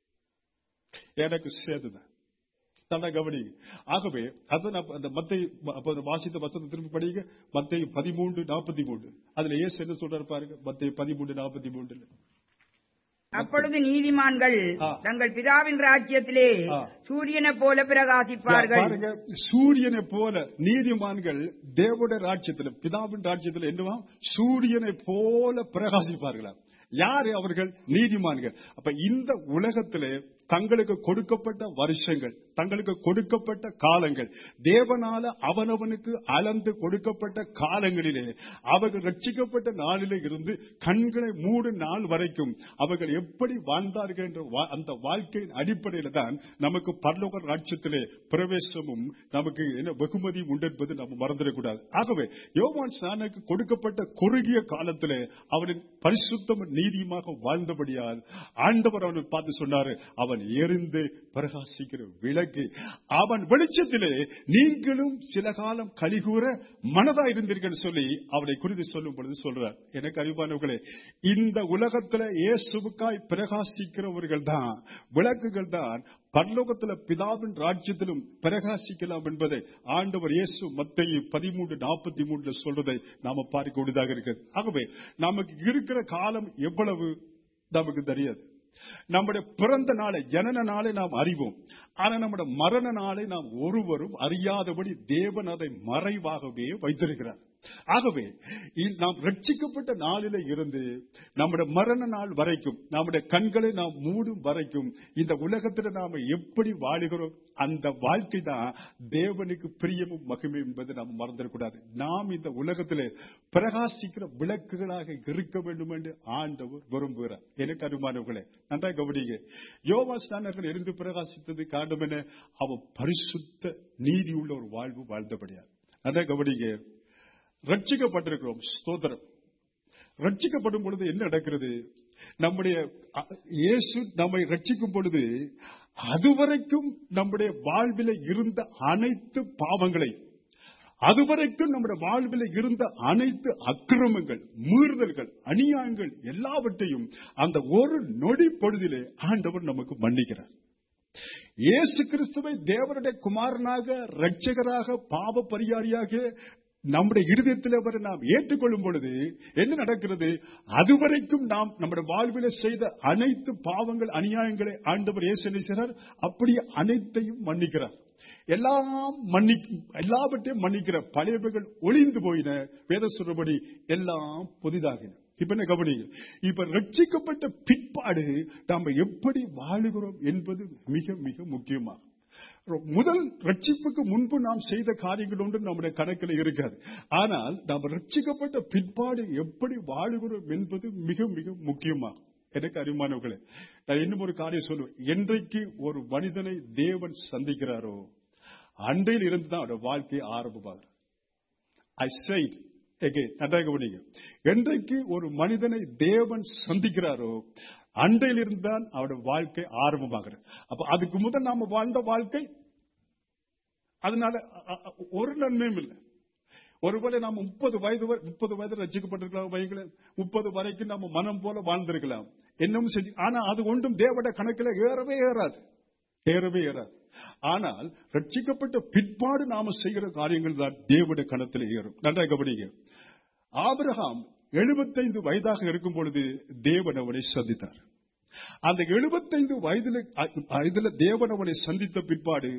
எனக்கு சேதுதான் நல்லா கவனிங்க ஆகவே அதை நான் அந்த மத்தை வாசித்த வசனத்தை திரும்பி படிங்க மத்தை பதிமூன்று நாற்பத்தி மூன்று அதுல ஏசு என்ன சொல்றாரு பாருங்க மத்தை பதிமூன்று நாற்பத்தி மூன்றுல அப்பொழுது நீதிமான்கள் ஆ. தங்கள் பிதாவின் ராஜ்யத்திலே ஆ. சூரியனை போல பிரகாசிப்பார்கள் பாருங்க சூரியனை போல நீதிமான்கள் தேவட ராஜ்யத்துல பிதாவின் ராஜ்யத்துல என்னவா சூரியனை போல பிரகாசிப்பார்களாம் யாரு அவர்கள் நீதிமான்கள் அப்ப இந்த உலகத்திலே தங்களுக்கு கொடுக்கப்பட்ட வருஷங்கள் தங்களுக்கு கொடுக்கப்பட்ட காலங்கள் தேவனால அவனவனுக்கு அளந்து கொடுக்கப்பட்ட காலங்களிலே அவர்கள் ரட்சிக்கப்பட்ட நாளிலே இருந்து கண்களை மூடும் நாள் வரைக்கும் அவர்கள் எப்படி வாழ்ந்தார்கள் என்ற வா- அந்த வாழ்க்கையின் அடிப்படையில தான் நமக்கு பரலோக ராட்சியத்திலே பிரவேசமும் நமக்கு என்ன வெகுமதியும் உண்டு என்பது நம்ம மறந்துடக்கூடாது ஆகவே யோவான் ஸ்நானுக்கு கொடுக்கப்பட்ட குறுகிய காலத்திலே அவனின் பரிசுத்தம் நீதியுமாக வாழ்ந்தபடியால் ஆண்டவர் அவனை பார்த்து சொன்னாரு அவன் எரிந்து பிரகாசிக்கிற விளக்கு அவன் வெளிச்சத்திலே நீங்களும் சில காலம் கலிகூற மனதா இருந்தீர்கள் சொல்லி அவனை குறித்து சொல்லும் பொழுது சொல்றார் எனக்கு அறிவானவர்களே இந்த உலகத்துல இயேசுவுக்காய் பிரகாசிக்கிறவர்கள் தான் விளக்குகள் தான் பரலோகத்துல பிதாவின் ராஜ்யத்திலும் பிரகாசிக்கலாம் என்பதை ஆண்டவர் இயேசு மத்திய பதிமூன்று நாற்பத்தி மூணுல சொல்றதை நாம பார்க்கக்கூடியதாக இருக்கிறது ஆகவே நமக்கு இருக்கிற காலம் எவ்வளவு நமக்கு தெரியாது நம்முடைய பிறந்த நாளை ஜனன நாளை நாம் அறிவோம் ஆனா நம்முடைய மரண நாளை நாம் ஒருவரும் அறியாதபடி தேவன் அதை மறைவாகவே வைத்திருக்கிறார் ஆகவே இ- நாம் ரட்சிக்கப்பட்ட நாளில இருந்து நம்முடைய மரண நாள் வரைக்கும் நம்முடைய கண்களை நாம் மூடும் வரைக்கும் இந்த உலகத்துல நாம எப்படி வாழுகிறோம் அந்த வாழ்க்கை தான் தேவனுக்கு பிரியமும் மகிமை என்பதை நாம் மறந்துடக்கூடாது நாம் இந்த உலகத்திலே பிரகாசிக்கிற விளக்குகளாக இருக்க வேண்டும் என்று ஆண்டவர் விரும்புகிறார் எனக்கு அனுமானவர்களே நன்றா கவனிங்க யோவா ஸ்நானர்கள் இருந்து பிரகாசித்தது காரணம் என்ன அவன் பரிசுத்த நீதி உள்ள ஒரு வாழ்வு வாழ்ந்தபடியா நன்றா கவனிங்க ரட்சிக்கப்பட்டிருக்கிறோம் ஸ்தோத்திரம் ரட்சிக்கப்படும் பொழுது என்ன நடக்கிறது நம்முடைய அ- இயேசு நம்மை ரட்சிக்கும் பொழுது அதுவரைக்கும் நம்முடைய வாழ்வில இருந்த அனைத்து பாவங்களை அதுவரைக்கும் நம்முடைய வாழ்வில் இருந்த அனைத்து அக்கிரமங்கள் மீறுதல்கள் அநியாயங்கள் எல்லாவற்றையும் அந்த ஒரு நொடி பொழுதிலே ஆண்டவர் நமக்கு மன்னிக்கிறார் இயேசு கிறிஸ்துவை தேவனுடைய குமாரனாக ரட்சகராக பாவ பரிகாரியாக நம்முடைய இருதயத்தில் அவரை நாம் ஏற்றுக்கொள்ளும் பொழுது என்ன நடக்கிறது அதுவரைக்கும் நாம் நம்முடைய வாழ்வில செய்த அனைத்து பாவங்கள் அநியாயங்களை ஆண்டவர் இயேசு என்ன செய்கிறார் அப்படியே அனைத்தையும் மன்னிக்கிறார் எல்லாம் மன்னி எல்லாவற்றையும் மன்னிக்கிற பழையவைகள் ஒளிந்து போயின வேத சொல்றபடி எல்லாம் புதிதாகின இப்ப என்ன கவனிங்க இப்ப ரட்சிக்கப்பட்ட பிற்பாடு நாம எப்படி வாழுகிறோம் என்பது மிக மிக முக்கியமாகும் முதல் ரட்சிப்புக்கு முன்பு நாம் செய்த காரியங்கள் ஒன்று நம்முடைய கணக்கில் இருக்காது ஆனால் நாம் ரட்சிக்கப்பட்ட பிற்பாடு எப்படி வாழுகிறோம் என்பது மிக மிக முக்கியமாகும் எனக்கு அறிமானவர்களே நான் இன்னும் ஒரு காரியம் சொல்லுவேன் என்றைக்கு ஒரு மனிதனை தேவன் சந்திக்கிறாரோ அன்றையில் இருந்து தான் அவருடைய வாழ்க்கை ஆரம்பமாகிறது ஐ said again, நன்றாக கவனிங்க என்றைக்கு ஒரு மனிதனை தேவன் சந்திக்கிறாரோ அன்றையிலிருந்து தான் அவருடைய வாழ்க்கை ஆரம்பமாகிறது அப்ப அதுக்கு முதல் நாம வாழ்ந்த வாழ்க்கை அதனால அ- அ- ஒரு நன்மையும் இல்லை ஒருவேளை நாம முப்பது வயது வரை- முப்பது வயது ரசிக்கப்பட்டிருக்கலாம் வைங்களேன் முப்பது வரைக்கும் நம்ம மனம் போல வாழ்ந்திருக்கலாம் என்னமும் செஞ்சு ஆனா அது ஒன்றும் தேவட கணக்கில் ஏறவே ஏறாது ஏறவே ஏறாது ஆனால் ரட்சிக்கப்பட்ட பிற்பாடு நாம செய்கிற காரியங்கள் தான் தேவட கணத்தில் ஏறும் நன்றாக கவனிங்க ஆபிரகாம் எழுபத்தைந்து வயதாக இருக்கும் பொழுது தேவன் அவனை சந்தித்தார் அந்த எழுபத்தைந்து வயதில் வயதில் தேவன் அவனை சந்தித்த பிற்பாடு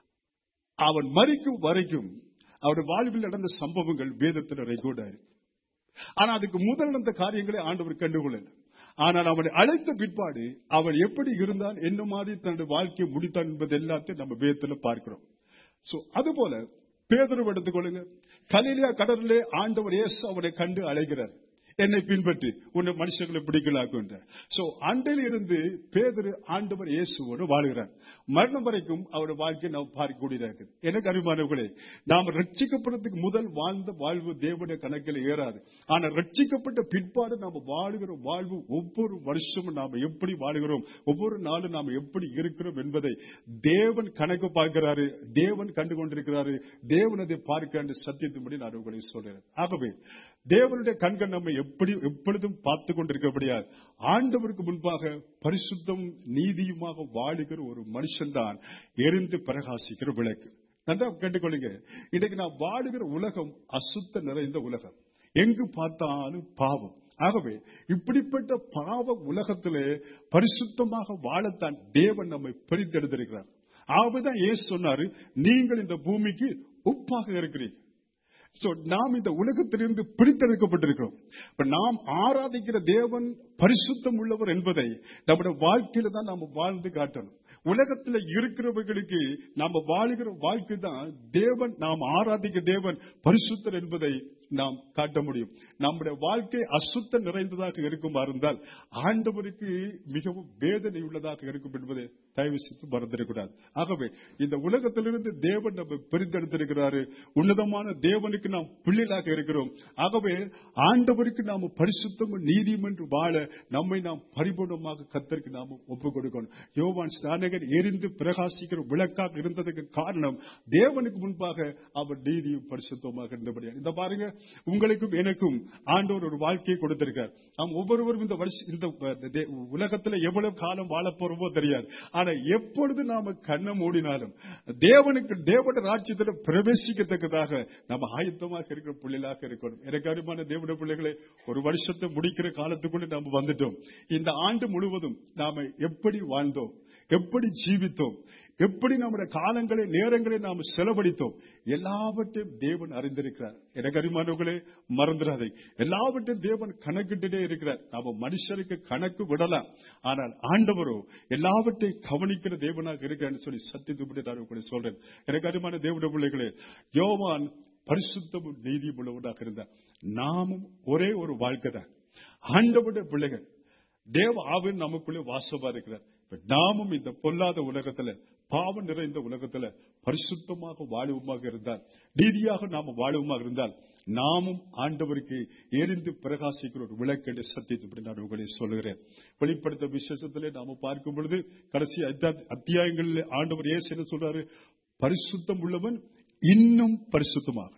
அவன் மறிக்கும் வரைக்கும் அவருடைய வாழ்வில் நடந்த சம்பவங்கள் வேதத்தில் ரெக்கார்ட் ஆயிருக்கு ஆனா அதுக்கு முதல் அந்த காரியங்களை ஆண்டவர் கண்டுகொள்ளல ஆனால் அவனை அழைத்த பிற்பாடு அவன் எப்படி இருந்தான் என்ன மாதிரி தன்னுடைய வாழ்க்கையை முடித்தான் என்பது எல்லாத்தையும் நம்ம வேதத்துல பார்க்கிறோம் சோ அதுபோல பேதரும் எடுத்துக்கொள்ளுங்க கலிலியா கடலிலே ஆண்டவர் இயேசு அவனை கண்டு அழைக்கிறார் என்னை பின்பற்றி உன்னை மனுஷர்களை பிடிக்கலாக்கும் சோ அண்டையில் இருந்து பேதரு ஆண்டவர் இயேசுவோடு வாழ்கிறார் மரணம் வரைக்கும் அவருடைய வாழ்க்கையை நாம் பார்க்கக்கூடியதாக இருக்குது எனக்கு அருமானவர்களே நாம் ரட்சிக்கப்படுறதுக்கு முதல் வாழ்ந்த வாழ்வு தேவனுடைய கணக்கில் ஏறாது ஆனா ரட்சிக்கப்பட்ட பிற்பாடு நாம் வாழுகிற வாழ்வு ஒவ்வொரு வருஷமும் நாம் எப்படி வாழுகிறோம் ஒவ்வொரு நாளும் நாம் எப்படி இருக்கிறோம் என்பதை தேவன் கணக்கு பார்க்கிறாரு தேவன் கண்டு கொண்டிருக்கிறாரு தேவன் அதை பார்க்க சத்தியத்தின்படி நான் உங்களை சொல்றேன் ஆகவே தேவனுடைய கண்கள் நம்மை எப்படி எப்பொழுதும் பார்த்து கொண்டிருக்கபடியால் ஆண்டவருக்கு முன்பாக பரிசுத்தம் நீதியுமாக வாழுகிற ஒரு மனுஷன்தான் எரிந்து பிரகாசிக்கிற விளக்கு நன்றா கேட்டுக்கொள்ளுங்க இன்னைக்கு நான் வாழுகிற உலகம் அசுத்த நிறைந்த உலகம் எங்கு பார்த்தாலும் பாவம் ஆகவே இப்படிப்பட்ட பாவ உலகத்திலே பரிசுத்தமாக வாழத்தான் தேவன் நம்மை பிரித்தெடுத்திருக்கிறார் ஆகவேதான் ஏசு சொன்னாரு நீங்கள் இந்த பூமிக்கு உப்பாக இருக்கிறீங்க சோ நாம் இந்த உலகத்திலிருந்து பிரித்தெடுக்கப்பட்டிருக்கிறோம் இப்ப நாம் ஆராதிக்கிற தேவன் பரிசுத்தம் உள்ளவர் என்பதை நம்முடைய வாழ்க்கையில தான் நாம வாழ்ந்து காட்டணும் உலகத்துல இருக்கிறவர்களுக்கு நாம வாழுகிற வாழ்க்கை தான் தேவன் நாம் ஆராதிக்க தேவன் பரிசுத்தர் என்பதை நாம் காட்ட முடியும் நம்முடைய வாழ்க்கை அசுத்த நிறைந்ததாக இருக்குமா இருந்தால் ஆண்டவருக்கு மிகவும் வேதனை உள்ளதாக இருக்கும் என்பதை தயவு செய்து மறந்துடக்கூடாது ஆகவே இந்த உலகத்திலிருந்து தேவன் நம்ம பிரிந்தெடுத்திருக்கிறாரு உன்னதமான தேவனுக்கு நாம் பிள்ளைகளாக இருக்கிறோம் ஆகவே ஆண்டவருக்கு நாம் பரிசுத்தம் நீதியும் என்று வாழ நம்மை நாம் பரிபூர்ணமாக கத்தருக்கு நாம் ஒப்புக் கொடுக்கணும் யோவான் ஸ்நானகர் எரிந்து பிரகாசிக்கிற விளக்காக இருந்ததுக்கு காரணம் தேவனுக்கு முன்பாக அவர் நீதியும் பரிசுத்தமாக இருந்தபடியா இந்த பாருங்க உங்களுக்கும் எனக்கும் ஆண்டவர் ஒரு வாழ்க்கையை கொடுத்திருக்கார் நாம் ஒவ்வொருவரும் இந்த வருஷ இந்த தே- உலகத்துல எவ்வளவு காலம் வாழப் போறோமோ தெரியாது ஆனா எப்பொழுது நாம கண்ணை மூடினாலும் தேவனுக்கு தேவன ராஜ்யத்தில் பிரவேசிக்கத்தக்கதாக நம்ம ஆயத்தமாக இருக்கிற பிள்ளைகளாக இருக்கணும் எனக்கு அருமான தேவன பிள்ளைகளை ஒரு வருஷத்தை முடிக்கிற காலத்துக்குள்ள நாம வந்துட்டோம் இந்த ஆண்டு முழுவதும் நாம எப்படி வாழ்ந்தோம் எப்படி ஜீவித்தோம் எப்படி நம்முடைய காலங்களை நேரங்களை நாம் செலவழித்தோம் எல்லாவற்றையும் தேவன் அறிந்திருக்கிறார் எனக்கு அறிமானவர்களே மறந்துடாதை எல்லாவற்றையும் தேவன் கணக்கிட்டே இருக்கிறார் நாம மனுஷருக்கு கணக்கு விடலாம் ஆனால் ஆண்டவரோ எல்லாவற்றையும் கவனிக்கிற தேவனாக இருக்கிறான்னு சொல்லி சத்தியத்துப்படி நான் உங்களுக்கு சொல்றேன் எனக்கு அறிமான தேவனுடைய பிள்ளைகளே யோவான் பரிசுத்தமும் நீதியும் உள்ளவனாக இருந்தார் நாமும் ஒரே ஒரு வாழ்க்கை தான் ஆண்டவருடைய பிள்ளைகள் தேவ ஆவின் நமக்குள்ளே வாசமா இருக்கிறார் இப்ப நாமும் இந்த பொல்லாத உலகத்துல பாவம் நிறைந்த உலகத்துல பரிசுத்தமாக வாழுவமாக இருந்தால் நீதியாக நாம வாழுவமாக இருந்தால் நாமும் ஆண்டவருக்கு எரிந்து பிரகாசிக்கிற ஒரு விளக்கென்று சத்தியத்தை நான் உங்களை சொல்லுகிறேன் வெளிப்படுத்த விசேஷத்திலே நாம பார்க்கும் பொழுது கடைசி அத்தியா- அத்தியாயங்களில் ஆண்டவர் ஏசு என்ன சொல்றாரு பரிசுத்தம் உள்ளவன் இன்னும் பரிசுத்தமாகட்டும்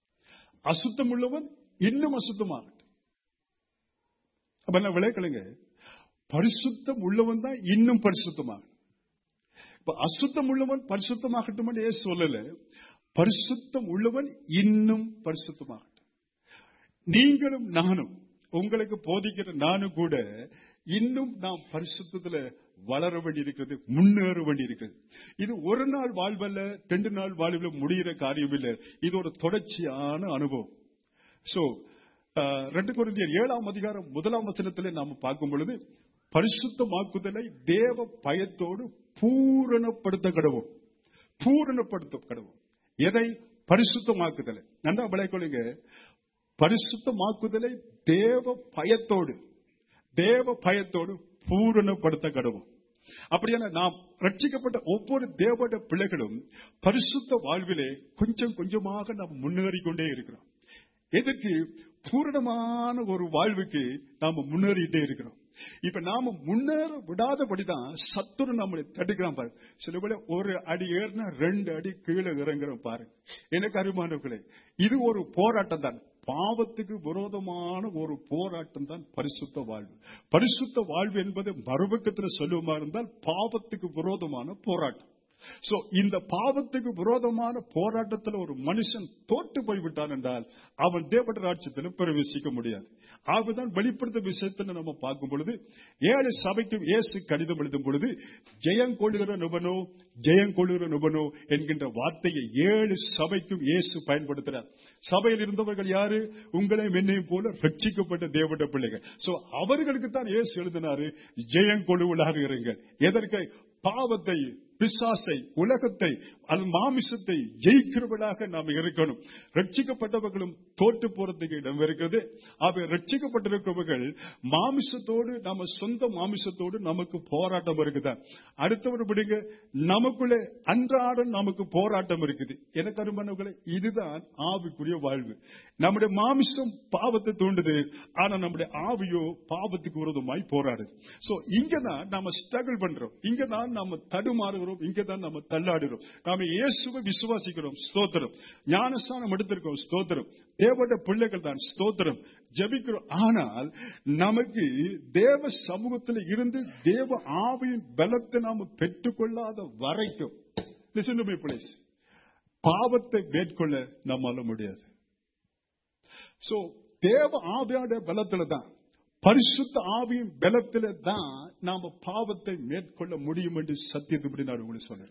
அசுத்தம் உள்ளவன் இன்னும் அசுத்தமாகட்டும் அப்ப என்ன விளைக்கலுங்க பரிசுத்தம் உள்ளவன் தான் இன்னும் பரிசுத்தமாக இப்ப அசுத்தம் உள்ளவன் பரிசுத்தமாகட்டும் என்று ஏசு சொல்லல பரிசுத்தம் உள்ளவன் இன்னும் பரிசுத்தமாகட்டும் நீங்களும் நானும் உங்களுக்கு போதிக்கிற நானும் கூட இன்னும் நாம் பரிசுத்தத்துல வளர வேண்டியிருக்கிறது முன்னேற வேண்டியிருக்கிறது இது ஒரு நாள் வாழ்வல்ல ரெண்டு நாள் வாழ்வில் முடிகிற காரியம் இல்லை இது ஒரு தொடர்ச்சியான அனுபவம் சோ ரெண்டு குருந்தியர் ஏழாம் அதிகாரம் முதலாம் வசனத்திலே நாம பார்க்கும் பொழுது பரிசுத்தமாக்குதலை தேவ பயத்தோடு பூரணப்படுத்த கடவும் பூரணப்படுத்த கடவும் எதை பரிசுத்தமாக்குதலை நன்றா விளைக்கொள்ளுங்க பரிசுத்தமாக்குதலை தேவ பயத்தோடு தேவ பயத்தோடு பூரணப்படுத்த கடவும் அப்படியான நாம் ரட்சிக்கப்பட்ட ஒவ்வொரு தேவட பிள்ளைகளும் பரிசுத்த வாழ்விலே கொஞ்சம் கொஞ்சமாக நாம் முன்னேறி கொண்டே இருக்கிறோம் எதற்கு பூரணமான ஒரு வாழ்வுக்கு நாம முன்னேறிட்டே இருக்கிறோம் இப்ப நாம முன்னேற விடாதபடிதான் சத்துரு நம்மளை தடுக்கிறான் பாரு சில பேர் ஒரு அடி ஏறினா ரெண்டு அடி கீழே இறங்குறோம் பாரு எனக்கு அருமானவர்களே இது ஒரு போராட்டம் தான் பாவத்துக்கு விரோதமான ஒரு போராட்டம் தான் பரிசுத்த வாழ்வு பரிசுத்த வாழ்வு என்பது மறுபக்கத்தில் சொல்லுமா இருந்தால் பாவத்துக்கு விரோதமான போராட்டம் சோ இந்த பாவத்துக்கு விரோதமான போராட்டத்தில் ஒரு மனுஷன் தோற்று போய்விட்டான் என்றால் அவன் தேவட ராட்சியத்தில் பிரவேசிக்க முடியாது ஆகதான் வெளிப்படுத்த விஷயத்தில் நம்ம பார்க்கும் பொழுது ஏழு சபைக்கும் இயேசு கடிதம் எழுதும் பொழுது ஜெயம் கொள்ளுகிற நுபனோ ஜெயம் கொள்ளுகிற நுபனோ என்கின்ற வார்த்தையை ஏழு சபைக்கும் இயேசு பயன்படுத்துறார் சபையில் இருந்தவர்கள் யாரு உங்களையும் என்னையும் போல ரட்சிக்கப்பட்ட தேவட பிள்ளைகள் சோ அவர்களுக்கு தான் இயேசு எழுதினாரு ஜெயம் கொள்ளுவலாக இருங்கள் எதற்கு பாவத்தை பிசாசை உலகத்தை அது மாமிசத்தை ஜெயிக்கிறவர்களாக நாம் இருக்கணும் ரட்சிக்கப்பட்டவர்களும் தோற்று போறதுக்கு இடம் இருக்கிறது அவை ரட்சிக்கப்பட்டிருக்கிறவர்கள் மாமிசத்தோடு நம்ம சொந்த மாமிசத்தோடு நமக்கு போராட்டம் இருக்குதா அடுத்தவர் விடுங்க நமக்குள்ளே அன்றாடம் நமக்கு போராட்டம் இருக்குது எனக்கு அருமானவர்களே இதுதான் ஆவிக்குரிய வாழ்வு நம்முடைய மாமிசம் பாவத்தை தூண்டுது ஆனா நம்முடைய ஆவியோ பாவத்துக்கு விரோதமாய் போராடுது சோ இங்கதான் நாம ஸ்ட்ரகிள் பண்றோம் இங்கதான் நாம தடுமாறுகிறோம் இங்கதான் நம்ம தள்ளாடுகிறோம் நாம இயேசுவை விசுவாசிக்கிறோம் ஸ்தோத்திரம் ஞானஸ்தானம் எடுத்திருக்கோம் ஸ்தோத்திரம் தேவட பிள்ளைகள் தான் ஸ்தோத்திரம் ஜபிக்கிறோம் ஆனால் நமக்கு தேவ சமூகத்தில் இருந்து தேவ ஆவியின் பலத்தை நாம பெற்றுக்கொள்ளாத வரைக்கும் Listen to me, please. பாவத்தை மேற்கொள்ள நம்மால முடியாது சோ தேவ ஆவியோட பலத்துல தான் பரிசுத்த ஆவியின் பலத்தில தான் நாம பாவத்தை மேற்கொள்ள முடியும் என்று சத்தியத்துப்படி நான் உங்களுக்கு சொல்றேன்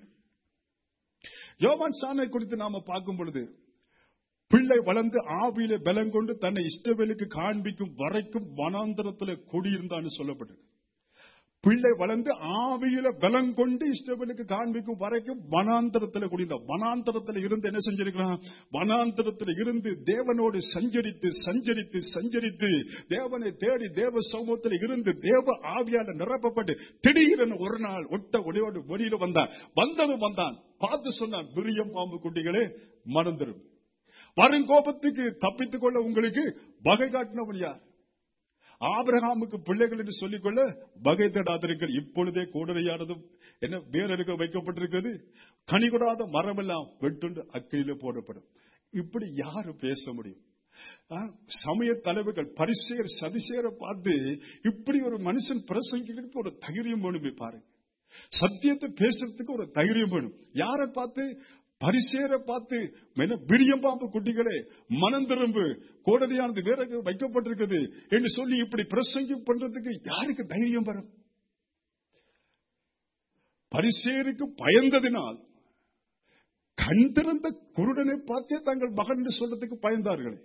யோவான் சாமை குறித்து நாம பார்க்கும் பொழுது பிள்ளை வளர்ந்து ஆவியில பலம் கொண்டு தன்னை இஷ்டவேலுக்கு காண்பிக்கும் வரைக்கும் வனாந்தரத்துல குடியிருந்தான்னு சொல்லப்பட்டிருக்கு பிள்ளை வளர்ந்து ஆவியில பலம் கொண்டு இஷ்டவனுக்கு காண்பிக்கும் வரைக்கும் வனாந்தரத்துல குடிந்த வனாந்தரத்துல இருந்து என்ன செஞ்சிருக்கிறான் வனாந்தரத்துல இருந்து தேவனோடு சஞ்சரித்து சஞ்சரித்து சஞ்சரித்து தேவனை தேடி தேவ சமூகத்தில் இருந்து தேவ ஆவியால நிரப்பப்பட்டு திடீரென ஒரு நாள் ஒட்ட ஒளியோடு வெளியில வந்தான் வந்ததும் வந்தான் பார்த்து சொன்னான் விரியம் பாம்பு குட்டிகளே மறந்துடும் வரும் கோபத்துக்கு தப்பித்துக் கொள்ள உங்களுக்கு வகை காட்டினவன் யார் ஆபிரகாமுக்கு பிள்ளைகள் என்று சொல்லிக்கொள்ள வகை தேடாதிருங்கள் இப்பொழுதே கூடலையானதும் என்ன வேறெடுக்க வைக்கப்பட்டிருக்கிறது கனிகொடாத மரமெல்லாம் வெட்டுண்டு அக்கையில போடப்படும் இப்படி யாரு பேச முடியும் ஆ, சமய தலைவர்கள் பரிசேர் சதிசேர பார்த்து இப்படி ஒரு மனுஷன் பிரசங்கிக்கிறதுக்கு ஒரு தைரியம் வேணுமே பாருங்க சத்தியத்தை பேசுறதுக்கு ஒரு தைரியம் வேணும் யாரை பார்த்து பரிசேர பார்த்து மென பிரியம் பாம்பு குட்டிகளே மனம் திரும்பு கோடரியானது வேற வைக்கப்பட்டிருக்கிறது என்று சொல்லி இப்படி பிரசங்கி பண்றதுக்கு யாருக்கு தைரியம் வரும் பரிசேருக்கு பயந்ததினால் கண் திறந்த குருடனை பார்த்தே தங்கள் மகன் என்று சொல்றதுக்கு பயந்தார்களே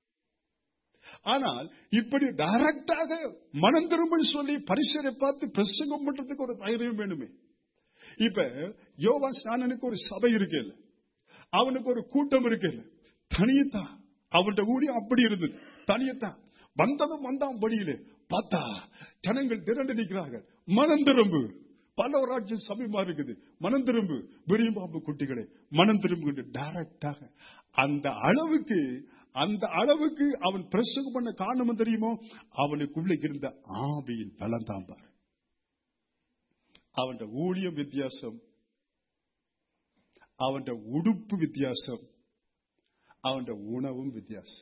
ஆனால் இப்படி டைரக்டாக மனம் திரும்பன்னு சொல்லி பரிசரை பார்த்து பிரசங்கம் பண்றதுக்கு ஒரு தைரியம் வேணுமே இப்ப யோவான் ஸ்நானனுக்கு ஒரு சபை இருக்கு இல்ல அவனுக்கு ஒரு கூட்டம் இருக்கு இல்ல தனியத்தான் அவன்கிட்ட ஊழியம் அப்படி இருந்தது தனியத்தான் வந்ததும் வந்தான் வழியிலே பார்த்தா ஜனங்கள் திரண்டு நிற்கிறார்கள் மனம் திரும்பு பல ஒரு ஆட்சி சமயமா இருக்குது மனம் திரும்பு விரிம்பாம்பு குட்டிகளே மனம் திரும்பு டைரக்டாக அந்த அளவுக்கு அந்த அளவுக்கு அவன் பிரசங்கம் பண்ண காரணம் தெரியுமோ அவனுக்குள்ள இருந்த ஆவியின் பலம் தான் பாரு அவன் ஊழியம் வித்தியாசம் அவன் உடுப்பு வித்தியாசம் அவன் உணவும் வித்தியாசம்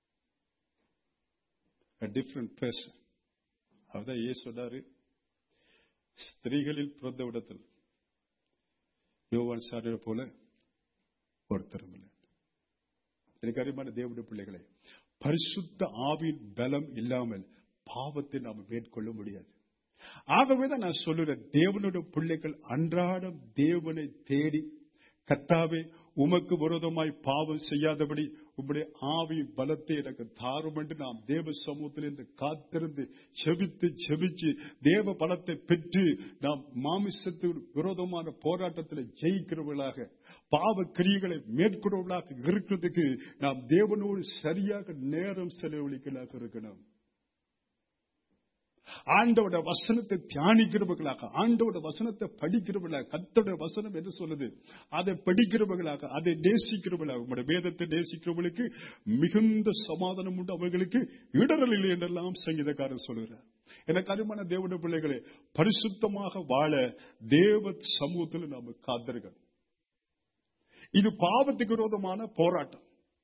டிஃப்ரெண்ட் பேசன் அவதான் ஏ சொன்னாரு ஸ்திரீகளில் பிறந்த விடத்தில் யோவான் சாரியை போல ஒருத்தரும் இல்லை எனக்கு அறிமான தேவனுடைய பிள்ளைகளே பரிசுத்த ஆவின் பலம் இல்லாமல் பாவத்தை நாம் மேற்கொள்ள முடியாது ஆகவேதான் நான் சொல்லுறேன் தேவனுடைய பிள்ளைகள் அன்றாடம் தேவனை தேடி கத்தாவே உமக்கு விரோதமாய் பாவம் செய்யாதபடி உம்முடைய ஆவி பலத்தை எனக்கு தாரும் என்று நாம் தேவ சமூகத்திலிருந்து காத்திருந்து செபித்து செபிச்சு தேவ பலத்தை பெற்று நாம் மாமிசத்து விரோதமான போராட்டத்தில் ஜெயிக்கிறவர்களாக பாவ கிரியைகளை மேற்கொள்வர்களாக இருக்கிறதுக்கு நாம் தேவனோடு சரியாக நேரம் செலவழிக்கலாக இருக்கணும் ஆண்டோட வசனத்தை தியானிக்கிறவர்களாக ஆண்டோட வசனத்தை படிக்கிறவர்களாக கத்தோட வசனம் என்று சொல்லுது அதை படிக்கிறவர்களாக அதை நேசிக்கிறவர்களாக உங்களுடைய வேதத்தை நேசிக்கிறவர்களுக்கு மிகுந்த சமாதானம் உண்டு அவர்களுக்கு இடரல் இல்லை என்றெல்லாம் சங்கீதக்காரர் சொல்கிறார் எனக்கு அருமான தேவனுடைய பிள்ளைகளே பரிசுத்தமாக வாழ தேவ சமூகத்தில் நாம காத்திருக்கணும் இது பாவத்துக்கு விரோதமான போராட்டம்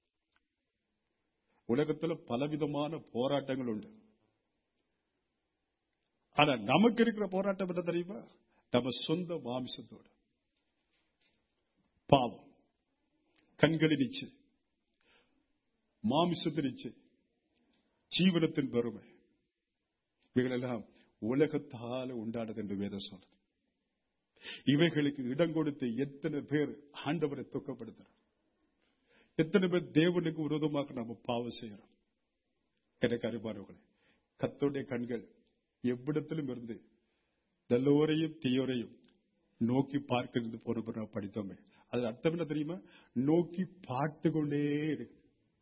உலகத்துல பலவிதமான போராட்டங்கள் உண்டு ஆனா நமக்கு இருக்கிற போராட்டம் என்ன தெரியுமா நம்ம சொந்த மாமிசத்தோட பாவம் கண்களின் இச்சு மாமிசத்தின் இச்சு ஜீவனத்தின் பெருமை இவைகளெல்லாம் உலகத்தால உண்டானது என்று வேதம் சொல்றது இவைகளுக்கு இடம் கொடுத்து எத்தனை பேர் ஆண்டவரை துக்கப்படுத்துறார் எத்தனை பேர் தேவனுக்கு விரோதமாக நம்ம பாவம் செய்யறோம் எனக்கு அறிவானவர்களே கத்தோடைய கண்கள் எவ்விடத்திலும் இருந்து நல்லோரையும் தீயோரையும் நோக்கி பார்க்கிறது போன நாம் படித்தோமே அது அர்த்தம் என்ன தெரியுமா நோக்கி பார்த்து கொண்டே இருக்கு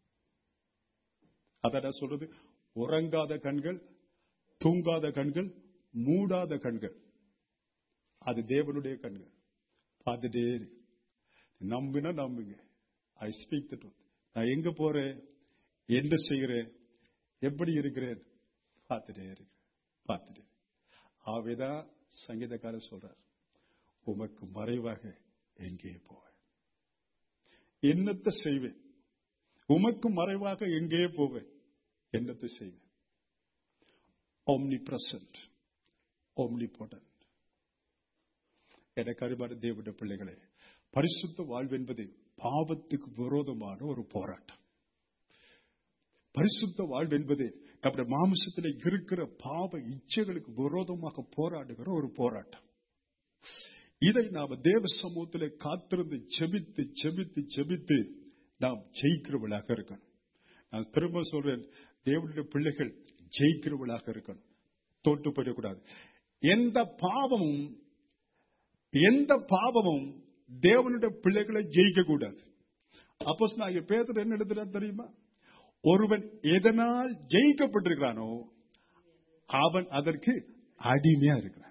அதான் சொல்றது உறங்காத கண்கள் தூங்காத கண்கள் மூடாத கண்கள் அது தேவனுடைய கண்கள் பார்த்துட்டே இருக்கு நம்பினா நம்புங்க ஐ ஸ்பீக் த ட்ரூத் நான் எங்க போறேன் என்ன செய்கிறேன் எப்படி இருக்கிறேன் பார்த்துட்டே இருக்கிறேன் பார்த்துட்டே ஆவேதான் சங்கீதக்காரர் சொல்றார் உமக்கு மறைவாக எங்கே போவேன் என்னத்தை செய்வேன் உமக்கு மறைவாக எங்கே போவேன் என்னத்தை செய்வேன் omni present omnipotent எனக்கு அறிவான தேவனுடைய பிள்ளைகளே பரிசுத்த வாழ்வு என்பது பாவத்துக்கு விரோதமான ஒரு போராட்டம் பரிசுத்த வாழ்வு என்பது நம்முடைய மாமிசத்தில் இருக்கிற பாவ இச்சைகளுக்கு விரோதமாக போராடுகிற ஒரு போராட்டம் இதை நாம் தேவ சமூகத்தில் காத்திருந்து ஜெபித்து ஜெபித்து ஜெபித்து நாம் ஜெயிக்கிறவளாக இருக்கணும் நான் திரும்ப சொல்றேன் தேவனுடைய பிள்ளைகள் ஜெயிக்கிறவளாக இருக்கணும் தோட்டு போயிடக்கூடாது எந்த பாவமும் எந்த பாவமும் தேவனுடைய பிள்ளைகளை ஜெயிக்க கூடாது அப்போ நான் பேதர் என்ன எழுதுறாரு தெரியுமா ஒருவன் எதனால் ஜெயிக்கப்பட்டிருக்கிறானோ அவன் அதற்கு அடிமையா இருக்கிறான்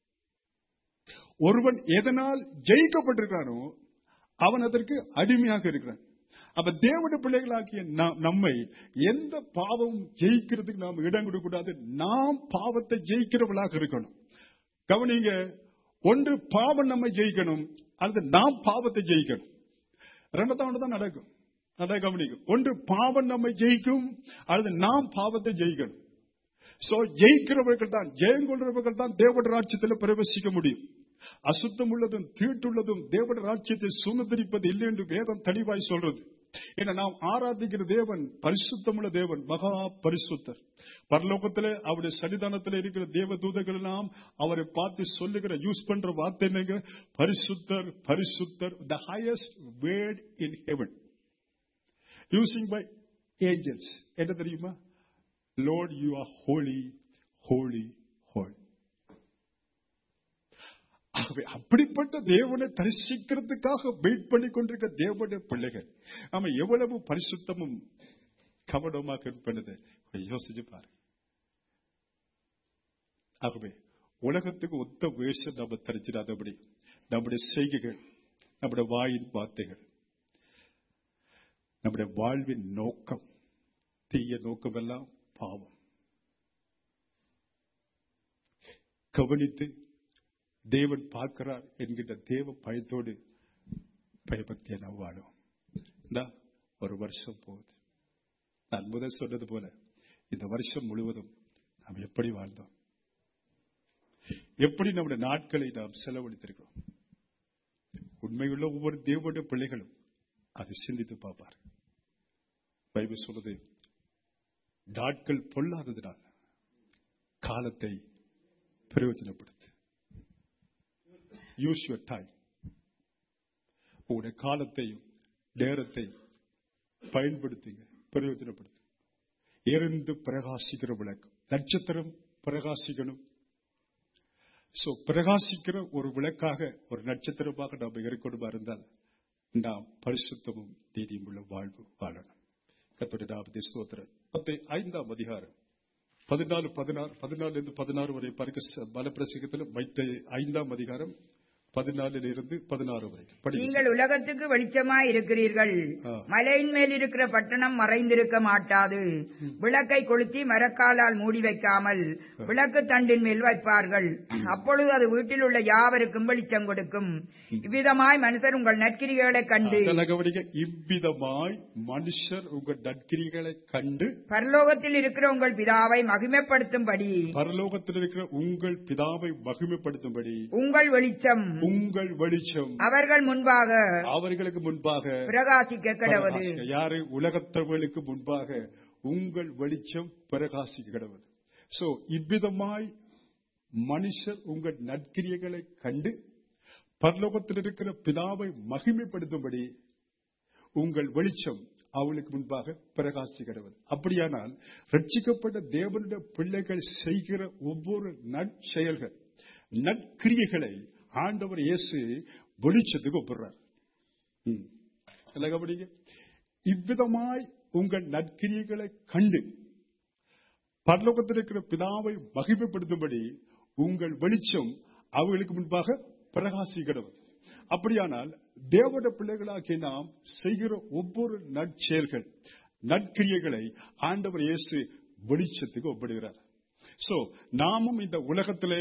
ஒருவன் எதனால் ஜெயிக்கப்பட்டிருக்கிறானோ அவன் அதற்கு அடிமையாக இருக்கிறான் அப்ப தேவனுடைய பிள்ளைகளாகிய நம்மை எந்த பாவமும் ஜெயிக்கிறதுக்கு நாம் இடம் கொடுக்கூடாது நாம் பாவத்தை ஜெயிக்கிறவளாக இருக்கணும் கவனிங்க ஒன்று பாவம் நம்ம ஜெயிக்கணும் அல்லது நாம் பாவத்தை ஜெயிக்கணும் ரெண்டாவது தான் நடக்கும் அதான் கவனிக்கும் ஒன்று பாவம் நம்மை ஜெயிக்கும் அல்லது நாம் பாவத்தை ஜெயிக்கணும் சோ ஜெயிக்கிறவர்கள் தான் ஜெயம் கொள்றவர்கள் தான் தேவட ராட்சியத்தில் பிரவேசிக்க முடியும் அசுத்தம் உள்ளதும் தீட்டுள்ளதும் தேவட ராட்சியத்தை சுமந்திரிப்பது இல்லை என்று வேதம் தெளிவாய் சொல்றது ஏன்னா நாம் ஆராதிக்கிற தேவன் பரிசுத்தமுள்ள தேவன் மகா பரிசுத்தர் பரலோகத்திலே அவருடைய சன்னிதானத்தில் இருக்கிற தேவ தூதர்கள் எல்லாம் அவரை பார்த்து சொல்லுகிற யூஸ் பண்ற வார்த்தை என்னங்க பரிசுத்தர் பரிசுத்தர் the highest word in heaven using by angels என்ன தெரியுமா Lord you are holy holy holy ஆகவே அப்படிப்பட்ட தேவனை தரிசிக்கிறதுக்காக வெயிட் பண்ணி கொண்டிருக்க தேவனுடைய பிள்ளைகள் நாம எவ்வளவு பரிசுத்தமும் கவனமாக இருப்பது யோசிச்சு பாரு ஆகவே உலகத்துக்கு ஒத்த வேஷம் நம்ம தரிச்சிடாதபடி நம்முடைய செய்கைகள் நம்முடைய வாயின் வார்த்தைகள் நம்முடைய வாழ்வின் நோக்கம் தீய நோக்கம் எல்லாம் பாவம் கவனித்து தேவன் பார்க்கிறார் என்கின்ற தேவ பயத்தோடு பயபக்தியை நாம் வாழும் ஒரு வருஷம் போகுது நான் முதல் சொன்னது போல இந்த வருஷம் முழுவதும் நாம் எப்படி வாழ்ந்தோம் எப்படி நம்முடைய நாட்களை நாம் செலவழித்திருக்கிறோம் உண்மையுள்ள ஒவ்வொரு தேவனுடைய பிள்ளைகளும் அதை சிந்தித்து பார்ப்பார் பைபிள் சொல்றது நாட்கள் பொல்லாததினால் காலத்தை பிரயோஜனப்படுத்து யூஸ் யுவர் டைம் உங்களுடைய காலத்தையும் நேரத்தையும் பயன்படுத்துங்க பிரயோஜனப்படுத்து இருந்து பிரகாசிக்கிற விளக்கம் நட்சத்திரம் பிரகாசிக்கணும் சோ பிரகாசிக்கிற ஒரு விளக்காக ஒரு நட்சத்திரமாக நாம் இருக்கணுமா இருந்தால் நாம் பரிசுத்தமும் நீதியும் உள்ள வாழ்வு வாழணும் கத்தோடைய நாமத்தை ஸ்தோத்திரம் பத்து ஐந்தாம் அதிகாரம் பதினாலு பதினாறு பதினாலுல இருந்து பதினாறு வரை பாருங்க பலப்பிரசங்கத்தில் வைத்த ஐந்தாம் அதிகாரம் பதினாலில் இருந்து பதினாறு வரை படிங்க நீங்கள் உலகத்துக்கு வெளிச்சமாய் இருக்கிறீர்கள் ஆ. மலையின் மேல் இருக்கிற பட்டணம் மறைந்திருக்க மாட்டாது விளக்கை கொளுத்தி மரக்காலால் மூடி வைக்காமல் விளக்கு தண்டின் மேல் வைப்பார்கள் அப்பொழுது அது வீட்டில் உள்ள யாவருக்கும் வெளிச்சம் கொடுக்கும் இவ்விதமாய் மனுஷர் உங்கள் நற்கிரிகளை கண்டு அதெல்லாம் கவனிங்க இவ்விதமாய் மனுஷர் உங்கள் நற்கிரிகளை கண்டு பரலோகத்தில் இருக்கிற உங்கள் பிதாவை மகிமைப்படுத்தும்படி பரலோகத்தில் இருக்கிற உங்கள் பிதாவை மகிமைப்படுத்தும்படி உங்கள் வெளிச்சம் உங்கள் வெளிச்சம் அவர்கள் முன்பாக அவர்களுக்கு முன்பாக பிரகாசிக்க கடவுது பிரகாசிக்க. யாரு உலகத்தவர்களுக்கு முன்பாக உங்கள் வெளிச்சம் பிரகாசிக்க கிடவது சோ இவ்விதமாய் மனுஷர் உங்கள் நற்கிரியைகளை கண்டு பரலோகத்தில் இருக்கிற பிதாவை மகிமைப்படுத்தும்படி உங்கள் வெளிச்சம் அவளுக்கு முன்பாக பிரகாசிக்கிறது அப்படியானால் ரட்சிக்கப்பட்ட தேவனுடைய பிள்ளைகள் செய்கிற ஒவ்வொரு நற்செயல்கள் நற்கிரியைகளை ஆண்டவர் இயேசு வெளிச்சத்துக்கு ஒப்புறார் ம். நல்லா கவனிங்க. இவ்விதமாய் உங்கள் நற்கிரியைகளை கண்டு பரலோகத்தில் இருக்கிற பிதாவை மகிமைப்படுத்தும்படி உங்கள் வெளிச்சம் அவர்களுக்கு முன்பாக பிரகாசிக்கிறது அப்படியானால் தேவட பிள்ளைகளாகிய நாம் செய்கிற ஒவ்வொரு நற்செயல்கள் நற்கிரியைகளை ஆண்டவர் இயேசு வெளிச்சத்துக்கு ஒப்பிடுகிறார் சோ நாமும் இந்த உலகத்திலே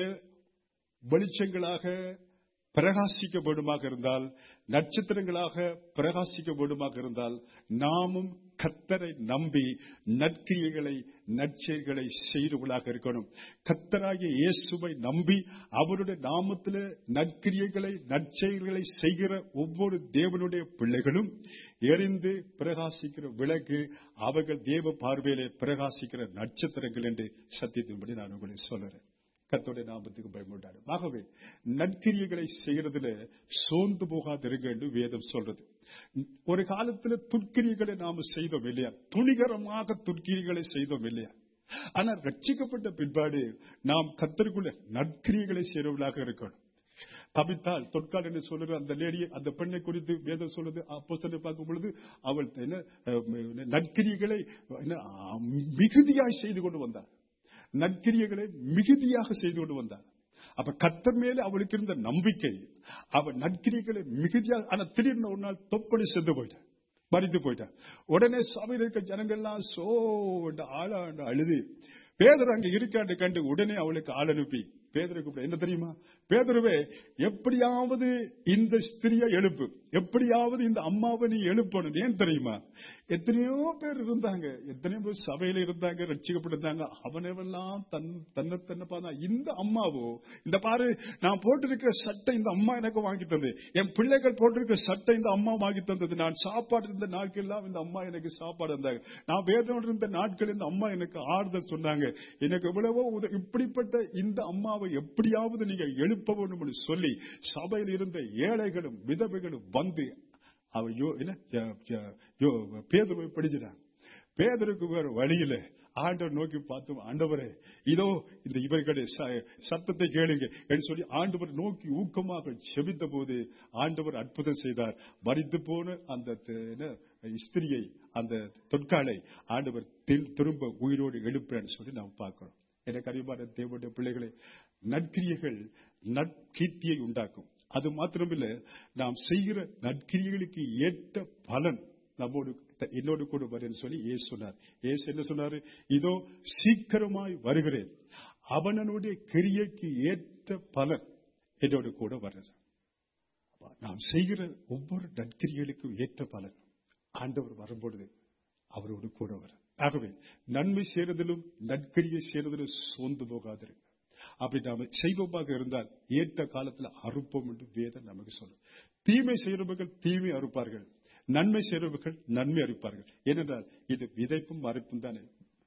வெளிச்சங்களாக பிரகாசிக்க வேண்டுமாக இருந்தால் நட்சத்திரங்களாக பிரகாசிக்க வேண்டுமாக இருந்தால் நாமும் கத்தரை நம்பி நற்கிரியைகளை நற்செயல்களை செய்தவர்களாக இருக்கணும் கத்தராகிய இயேசுவை நம்பி அவருடைய நாமத்திலே நற்கிரியைகளை நற்செயல்களை செய்கிற ஒவ்வொரு தேவனுடைய பிள்ளைகளும் எரிந்து பிரகாசிக்கிற விளக்கு அவர்கள் தேவ பார்வையிலே பிரகாசிக்கிற நட்சத்திரங்கள் என்று சத்தியத்தின்படி நான் உங்களை சொல்லுறேன் கத்தோடைய நாமத்துக்கு பயமுண்டாரு ஆகவே நற்கிரியைகளை செய்யறதுல சோர்ந்து போகாதிருங்க என்று வேதம் சொல்றது ஒரு காலத்துல துர்க்கிரியைகளை நாம செய்தோம் இல்லையா துணிகரமாக துர்க்கிரிகளை செய்தோம் இல்லையா ஆனா ரட்சிக்கப்பட்ட பிற்பாடு நாம் கத்தருக்குள்ள நற்கிரியைகளை செய்யறவர்களாக இருக்கணும் தவித்தால் தொற்கால் என்று சொல்லுற அந்த லேடி அந்த பெண்ணை குறித்து வேதம் சொல்லுது அப்போ பார்க்கும் பொழுது அவள் என்ன அஹ், நற்கிரியைகளை என்ன, அஹ், மிகுதியாய் செய்து கொண்டு வந்தார் நற்கிரியைகளை மிகுதியாக செய்து கொண்டு வந்தார் அப்ப கத்தர் மேல அவளுக்கு இருந்த நம்பிக்கை அவள் நற்கிரியைகளை மிகுதியாக ஆனா திடீர்னு ஒரு நாள் தொப்படி சென்று போயிட்டார் மறித்து போயிட்டார் உடனே சபையில் இருக்க ஜனங்கள்லாம் சோ ஆளாண்டு அழுது பேதர் அங்க இருக்காண்டு கண்டு உடனே அவளுக்கு ஆள் அனுப்பி பேதரை கூப்பிட என்ன தெரியுமா பேதருவே எப்படியாவது இந்த ஸ்திரியை எழுப்பு எப்படியாவது இந்த அம்மாவை நீ எழுப்பணும் ஏன் தெரியுமா எத்தனையோ பேர் இருந்தாங்க எத்தனையோ பேர் சபையில இருந்தாங்க ரட்சிக்கப்பட்டிருந்தாங்க அவனவெல்லாம் தன் தன்னை தன்னை பார்த்தா இந்த அம்மாவோ இந்த பாரு நான் போட்டிருக்கிற சட்டை இந்த அம்மா எனக்கு வாங்கி தந்தது என் பிள்ளைகள் போட்டிருக்கிற சட்டை இந்த அம்மா வாங்கி தந்தது நான் சாப்பாடு இருந்த நாட்கள் எல்லாம் இந்த அம்மா எனக்கு சாப்பாடு இருந்தாங்க நான் வேதம் இருந்த நாட்கள் இந்த அம்மா எனக்கு ஆறுதல் சொன்னாங்க எனக்கு எவ்வளவோ உத- இப்படிப்பட்ட இந்த அம்மாவை எப்படியாவது நீங்க எழுப்ப வேண்டும் என்று சொல்லி சபையில் இருந்த ஏழைகளும் விதவைகளும் வந்து அவர் யோ என்ன ய- ய- யோ பேதுருவை பிடிச்சிட்டாங்க பேதருக்கு வேற வழியில ஆண்டவர் நோக்கி பார்த்து ஆண்டவரே இதோ இந்த இவர்களுடைய ச- சத்தத்தை கேளுங்க என்று சொல்லி ஆண்டவர் நோக்கி ஊக்கமாக செபித்த போது ஆண்டவர் அற்புதம் செய்தார் மறித்து போன அந்த த- என்ன, ஸ்திரியை அந்த தொற்காலை ஆண்டவர் திரு- திரும்ப உயிரோடு எழுப்புறன்னு சொல்லி நாம் பார்க்கிறோம் எனக்கு அறிவான தேவனுடைய பிள்ளைகளை நற்கிரியைகள் நற்கீர்த்தியை உண்டாக்கும் அது மாத்திரமில்ல நாம் செய்கிற நற்கிரியைகளுக்கு ஏற்ற பலன் நம்மோடு என்னோடு கூட வருன்னு சொல்லி ஏசு சொன்னார் ஏசு என்ன சொன்னாரு இதோ சீக்கிரமாய் வருகிறேன் அவனனுடைய கிரியைக்கு ஏற்ற பலன் என்னோடு கூட வருது அப்ப நாம் செய்கிற ஒவ்வொரு நற்கிரியைகளுக்கும் ஏற்ற பலன் ஆண்டவர் வரும்பொழுது அவரோடு கூட வர ஆகவே நன்மை செய்யறதிலும் நற்கிரியை செய்யறதிலும் சோர்ந்து போகாதிருங்க அப்படி நாம செய்வமாக இருந்தால் ஏற்ற காலத்துல அறுப்போம் என்று வேதம் நமக்கு சொல்லும் தீமை செய்கிறவர்கள் தீமை அறுப்பார்கள் நன்மை செய்கிறவர்கள் நன்மை அறுப்பார்கள் ஏனென்றால் இது விதைப்பும் அறுப்பும் தானே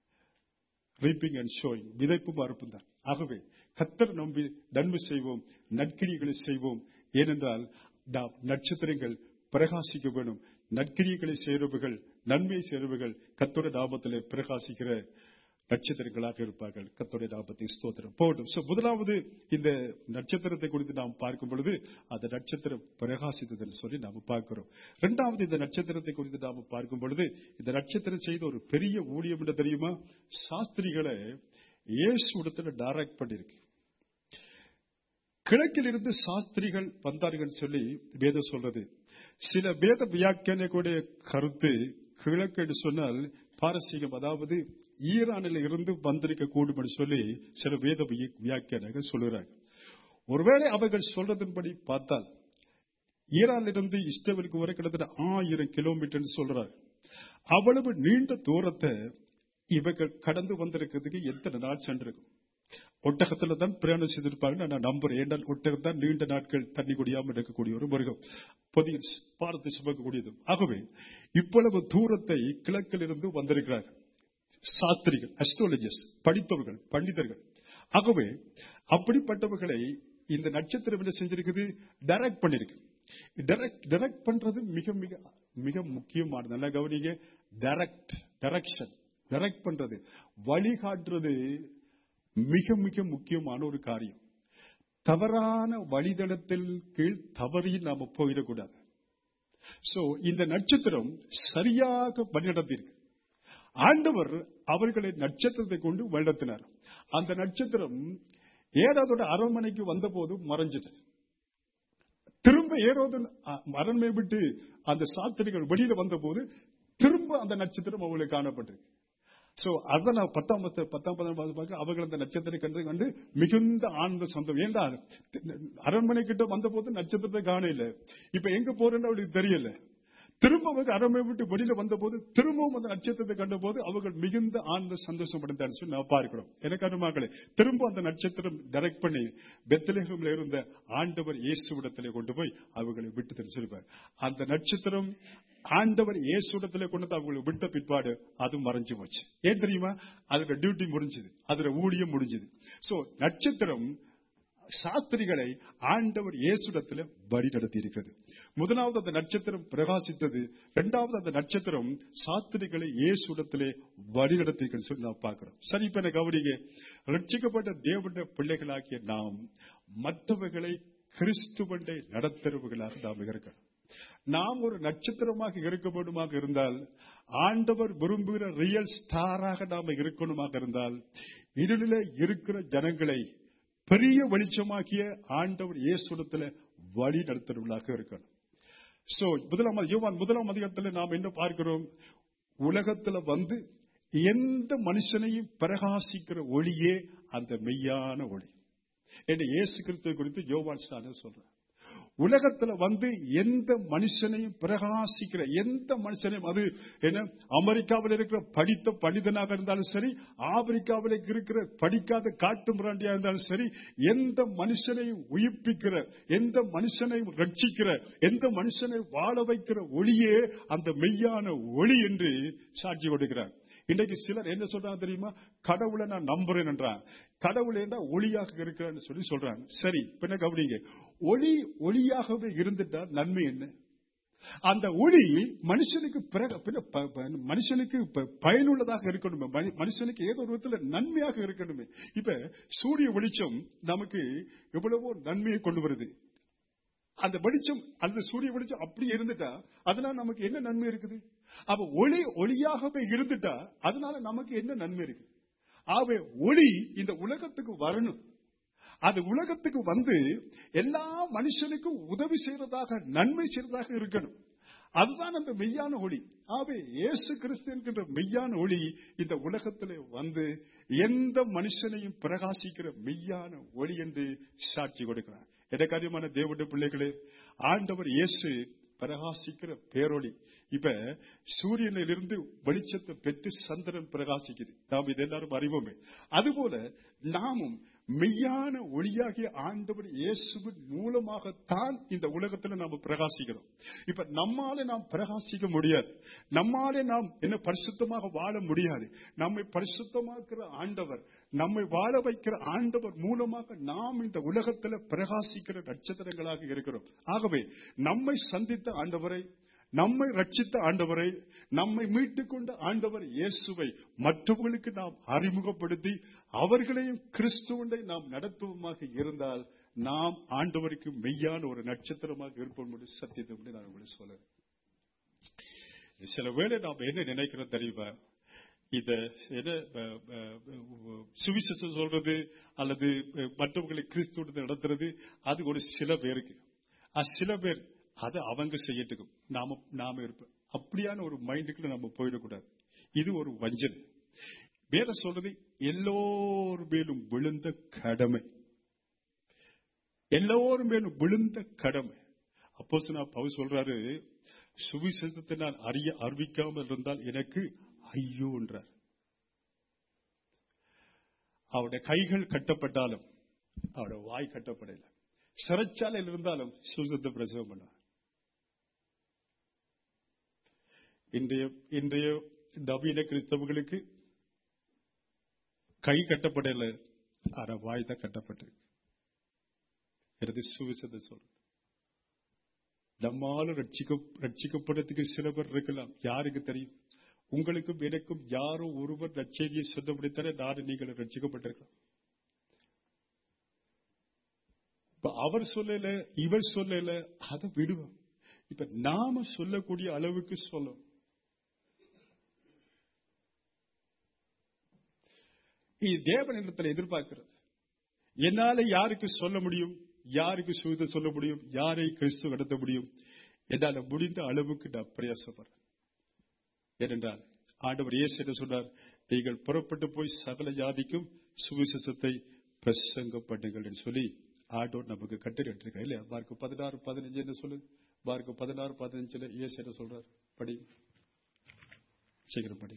ரீப்பிங் அண்ட் ஷோயிங் விதைப்பும் அறுப்பும் தான் ஆகவே கத்தர் நம்பி நன்மை செய்வோம் நற்கிரிகளை செய்வோம் ஏனென்றால் நாம் நட்சத்திரங்கள் பிரகாசிக்க வேணும் நற்கிரியைகளை செய்கிறவர்கள் நன்மை செய்கிறவர்கள் கத்தோட நாமத்திலே பிரகாசிக்கிற நட்சத்திரங்களாக இருப்பார்கள் கத்தோடைய நாமத்தை ஸ்தோத்திரம் போடும் So, முதலாவது இந்த நட்சத்திரத்தை குறித்து நாம் பார்க்கும் பொழுது அந்த நட்சத்திரம் பிரகாசித்ததுன்னு சொல்லி நாம் பார்க்கிறோம் இரண்டாவது இந்த நட்சத்திரத்தை குறித்து நாம் பார்க்கும் பொழுது இந்த நட்சத்திரம் செய்த ஒரு பெரிய ஊழியம் என்ன தெரியுமா சாஸ்திரிகளை இயேசு இடத்துல டைரக்ட் பண்ணிருக்கு கிழக்கிலிருந்து சாஸ்திரிகள் வந்தார்கள் சொல்லி வேதம் சொல்றது சில வேத வியாக்கியானக்கூடிய கருத்து கிழக்கு என்று சொன்னால் பாரசீகம் அதாவது ஈரானில் இருந்து வந்திருக்க கூடும் என்று சொல்லி சில வேத விய- வியாக்கியானங்கள் சொல்லுகிறார்கள் ஒருவேளை அவர்கள் சொல்றதன்படி பார்த்தால் ஈரானிலிருந்து இஸ்ரேலுக்கு வரை கிட்டத்தட்ட ஆயிரம் கிலோமீட்டர் சொல்றாங்க அவ்வளவு நீண்ட தூரத்தை இவர்கள் கடந்து வந்திருக்கிறதுக்கு எத்தனை நாள் சென்றிருக்கும் ஒட்டகத்துல தான் பிரயாணம் செய்திருப்பாங்க நான் நம்புறேன் ஏன்னால் ஒட்டகம் தான் நீண்ட நாட்கள் தண்ணி குடியாமல் இருக்கக்கூடிய ஒரு மிருகம் பொதிய பாரத்தை சுமக்கக்கூடியது ஆகவே இவ்வளவு தூரத்தை கிழக்கில் இருந்து வந்திருக்கிறார்கள் சாஸ்திரிகள் அஸ்ட்ராலஜர்ஸ் படித்தவர்கள் பண்டிதர்கள் ஆகவே அப்படிப்பட்டவர்களை இந்த நட்சத்திரம் என்ன செஞ்சிருக்குது டைரக்ட் பண்ணிருக்கு டைரக்ட் டைரக்ட் பண்றது மிக மிக மிக முக்கியமானது நல்லா கவனிங்க டைரக்ட் டைரக்ஷன் டைரக்ட் பண்றது வழிகாட்டுறது மிக மிக முக்கியமான ஒரு காரியம் தவறான வழிதளத்தில் கீழ் தவறி நாம போயிடக்கூடாது சோ இந்த நட்சத்திரம் சரியாக வழிநடத்தியிருக்கு ஆண்டவர் அவர்களை நட்சத்திரத்தை கொண்டு வழிநடத்தினார் அந்த நட்சத்திரம் ஏறாதோட அரண்மனைக்கு வந்தபோது மறைஞ்சது திரும்ப ஏறோது அரண்மை விட்டு அந்த சாத்திரிகள் வெளியில வந்தபோது திரும்ப அந்த நட்சத்திரம் அவங்களுக்கு காணப்பட்டிருக்கு சோ அதான் நான் பத்தாம் பத்து பத்தாம் பதினொன்றாவது பார்க்க அவர்கள் அந்த நட்சத்திரம் கண்டு கண்டு மிகுந்த ஆனந்த சொந்தம் ஏண்டா அரண்மனை கிட்ட வந்த போது நட்சத்திரத்தை காணல இப்ப எங்க போறேன்னு அவளுக்கு தெரியல திரும்ப அவங்க அரண்மனை விட்டு வெளியில வந்த போது திரும்பவும் அந்த நட்சத்திரத்தை கண்ட போது அவர்கள் மிகுந்த ஆனந்த சந்தோஷம் அடைந்தார் சொல்லி நான் பார்க்கிறோம் எனக்கு அருமாக்களே திரும்ப அந்த நட்சத்திரம் டைரக்ட் பண்ணி பெத்தலேகம்ல இருந்த ஆண்டவர் இயேசுவிடத்திலே கொண்டு போய் அவர்களை விட்டு தெரிஞ்சிருப்பார் அந்த நட்சத்திரம் ஆண்டவர் இயேசுடத்திலே கொண்டு வந்து அவங்களை விட்ட பிற்பாடு அது மறைஞ்சு போச்சு ஏன் தெரியுமா அதோட டியூட்டி முடிஞ்சது அதோட ஊழியம் முடிஞ்சது சோ நட்சத்திரம் சாஸ்திரிகளை ஆண்டவர் இயேசுடத்தில் வழி நடத்தி இருக்கிறது முதலாவது அந்த நட்சத்திரம் பிரகாசித்தது இரண்டாவது அந்த நட்சத்திரம் சாஸ்திரிகளை இயேசுடத்திலே வழி நடத்தி சொல்லி நாம் பார்க்கிறோம் சரி இப்ப என்ன கவனிங்க ரட்சிக்கப்பட்ட தேவனுடைய பிள்ளைகளாகிய நாம் மற்றவர்களை கிறிஸ்துவண்டை நடத்துறவர்களாக நாம் இருக்கணும் நாம் ஒரு நட்சத்திரமாக இருக்க வேண்டுமாக இருந்தால் ஆண்டவர் விரும்புகிற ரியல் ஸ்டாராக நாம இருக்கணுமாக இருந்தால் இருளில இருக்கிற ஜனங்களை பெரிய வெளிச்சமாக்கிய ஆண்டவர் இயேசுடத்துல வழி நடத்துறவர்களாக இருக்கணும் சோ முதலாம் யோவான் முதலாம் அதிகாரத்தில் நாம் என்ன பார்க்கிறோம் உலகத்துல வந்து எந்த மனுஷனையும் பிரகாசிக்கிற ஒளியே அந்த மெய்யான ஒளி என்று இயேசு கிறிஸ்துவ குறித்து யோவான் ஸ்டாலின் சொல்றார் உலகத்துல வந்து எந்த மனுஷனையும் பிரகாசிக்கிற எந்த மனுஷனையும் அது என்ன அமெரிக்காவில் இருக்கிற படித்த பண்டிதனாக இருந்தாலும் சரி ஆப்பிரிக்காவில் இருக்கிற படிக்காத காட்டு முராண்டியா இருந்தாலும் சரி எந்த மனுஷனையும் உயிர்ப்பிக்கிற எந்த மனுஷனையும் ரட்சிக்கிற எந்த மனுஷனை வாழ வைக்கிற ஒளியே அந்த மெய்யான ஒளி என்று சாட்சி கொடுக்கிறார் இன்றைக்கு சிலர் என்ன சொல்றாங்க தெரியுமா கடவுளை நான் நம்புறேன் என்றான் கடவுள் என்றா ஒளியாக இருக்கிறான்னு சொல்லி சொல்றாங்க சரி பின்ன கவனிங்க ஒளி ஒளியாகவே இருந்துட்டா நன்மை என்ன அந்த ஒளி மனுஷனுக்கு பிறகு பின்ன ப- ப- மனுஷனுக்கு ப- பயனுள்ளதாக இருக்கணுமே மனி- மனுஷனுக்கு ஏதோ ஒரு விதத்துல நன்மையாக இருக்கணுமே இப்ப சூரிய வெளிச்சம் நமக்கு எவ்வளவோ நன்மையை கொண்டு வருது அந்த வெளிச்சம் அந்த சூரிய வெளிச்சம் அப்படி இருந்துட்டா அதனால நமக்கு என்ன நன்மை இருக்குது அப்ப ஒளி ஒளியாகவே இருந்துட்டா அதனால நமக்கு என்ன நன்மை இருக்கு ஆகவே ஒளி இந்த உலகத்துக்கு வரணும் அது உலகத்துக்கு வந்து எல்லா மனுஷனுக்கும் உதவி செய்யறதாக நன்மை செய்யறதாக இருக்கணும் அதுதான் அந்த மெய்யான ஒளி ஆகவே இயேசு கிறிஸ்து என்கின்ற மெய்யான ஒளி இந்த உலகத்திலே வந்து எந்த மனுஷனையும் பிரகாசிக்கிற மெய்யான ஒளி என்று சாட்சி கொடுக்கிறார் இடக்காரியமான தேவனுடைய பிள்ளைகளே ஆண்டவர் இயேசு பிரகாசிக்கிற பேரொளி இப்ப சூரியனிலிருந்து வெளிச்சத்தை பெற்று சந்திரன் பிரகாசிக்குது நாம் இது எல்லாரும் அறிவோமே அதுபோல நாமும் மெய்யான ஒளியாகிய ஆண்டவர் இயேசுவின் மூலமாகத்தான் இந்த உலகத்துல நாம பிரகாசிக்கிறோம் இப்ப நம்மாலே நாம் பிரகாசிக்க முடியாது நம்மாலே நாம் என்ன பரிசுத்தமாக வாழ முடியாது நம்மை பரிசுத்தமாக்குற ஆண்டவர் நம்மை வாழ வைக்கிற ஆண்டவர் மூலமாக நாம் இந்த உலகத்துல பிரகாசிக்கிற நட்சத்திரங்களாக இருக்கிறோம் ஆகவே நம்மை சந்தித்த ஆண்டவரை நம்மை ரட்சித்த ஆண்டவரை நம்மை மீட்டுக் கொண்ட ஆண்டவர் இயேசுவை மற்றவர்களுக்கு நாம் அறிமுகப்படுத்தி அவர்களையும் கிறிஸ்துவனை நாம் நடத்துவமாக இருந்தால் நாம் ஆண்டவருக்கு மெய்யான ஒரு நட்சத்திரமாக இருப்போம் என்று சத்தியத்தை கொண்டு நான் உங்களுக்கு சொல்றேன் சில வேளை நாம் என்ன நினைக்கிறோம் தெரியுமா இத என்ன, அஹ், அஹ், சுவிசேஷம் சொல்றது அல்லது அஹ், மற்றவங்களை கிறிஸ்துவத்தை நடத்துறது அது ஒரு சில பேருக்கு அது சில பேர் அதை அவங்க செய்யட்டுக்கும் நாம நாம இருப்போம் அப்படியான ஒரு மைண்டுக்குள்ள நம்ம போயிடக்கூடாது இது ஒரு வஞ்சனை வேற சொல்றது எல்லோர் மேலும் விழுந்த கடமை எல்லோரும் மேலும் விழுந்த கடமை அப்போ பவுல் சொல்றாரு சுவிசேஷத்தை நான் அறிய அறிவிக்காமல் இருந்தால் எனக்கு ஐயோ என்றார் அவருடைய கைகள் கட்டப்பட்டாலும் அவருடைய வாய் கட்டப்படல சிறைச்சாலையில் இருந்தாலும் சுவிசேஷத்தை பிரசவம் பண்ணார் இன்றைய இன்றைய நவீன கிறிஸ்தவர்களுக்கு கை கட்டப்படல ஆனா வாய் தான் கட்டப்பட்டிருக்கு எனது சுவிசேஷத்தை சொல்றேன் நம்மால ரட்சிக்க ரட்சிக்கப்படுறதுக்கு சில பேர் இருக்கலாம் யாருக்கு தெரியும் உங்களுக்கும் எனக்கும் யாரோ ஒருவர் நற்செய்தியை சொன்னபடித்தானே நானும் நீங்கள் ரட்சிக்கப்பட்டிருக்கலாம் இப்ப அவர் சொல்லல இவர் சொல்லல அதை விடுவோம் இப்ப நாம சொல்லக்கூடிய அளவுக்கு சொல்லும் இது தேவனிடத்தில் எதிர்பார்க்கிறது என்னால யாருக்கு சொல்ல முடியும் யாருக்கு சுவித சொல்ல முடியும் யாரை கிறிஸ்து நடத்த முடியும் என்னால முடிந்த அளவுக்கு நான் பிரயாசப்படுறேன் ஏனென்றால் ஆண்டவர் இயேசு என்ன சொன்னார் நீங்கள் புறப்பட்டு போய் சகல ஜாதிக்கும் சுவிசேஷத்தை பிரசங்க பண்ணுங்கள் என்று சொல்லி ஆண்டவர் நமக்கு கட்டுரையிட்டிருக்கார் இல்லையா மார்க்கு பதினாறு பதினஞ்சு என்ன சொல்லுது மார்க்கு பதினாறு பதினஞ்சுல இயேசு என்ன சொல்றார் படி சீக்கிரம் படி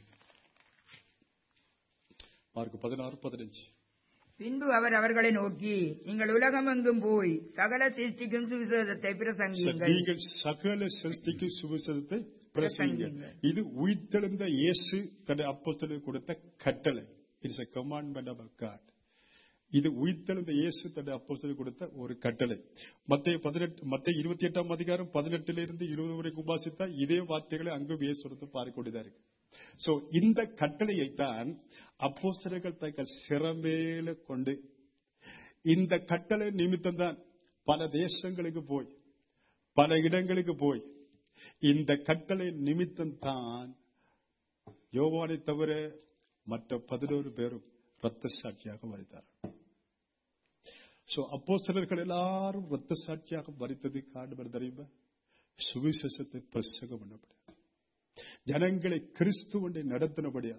மார்க்கு பதினாறு பதினஞ்சு பின்பு அவர் அவர்களை நோக்கி நீங்கள் உலகமெங்கும் போய் சகல சிருஷ்டிக்கும் சுவிசேஷத்தை பிரசங்கியுங்கள் நீங்கள் சகல சிருஷ்டிக்கு சுவிசேஷத்தை பிரசங்க பிரசங்கியுங்கள். இது உயிர்த்தெழுந்த இயேசு தன்னை அப்போஸ்தலருக்கு கொடுத்த கட்டளை it's a commandment of God இது உயிர்த்தெழுந்த இயேசு தன்னை அப்போஸ்தலருக்கு கொடுத்த ஒரு கட்டளை மத்திய பதினெட்டு மத்திய இருபத்தி எட்டாம் அதிகாரம் பதினெட்டுல இருந்து இருபது வரைக்கும் உபாசித்தா இதே வார்த்தைகளை அங்கும் இயேசு கொடுத்து பார்க்கக்கூடியதா இருக்கு சோ இந்த கட்டளையை தான் அப்போஸ்தலர்கள் தங்கள் சிறமேல கொண்டு இந்த கட்டளை நிமித்தம் தான் பல தேசங்களுக்கு போய் பல இடங்களுக்கு போய் இந்த கட்டளை நிமித்தம் தான் யோவானை தவிர மற்ற பதினோரு பேரும் ரத்த சாட்சியாக மறித்தார் சோ அப்போ எல்லாரும் ரத்த சாட்சியாக மறித்தது காரணம் தெரியுமா சுவிசேஷத்தை பிரசங்கம் பண்ணப்பட ஜனங்களை கிறிஸ்துவனை நடத்தினபடியா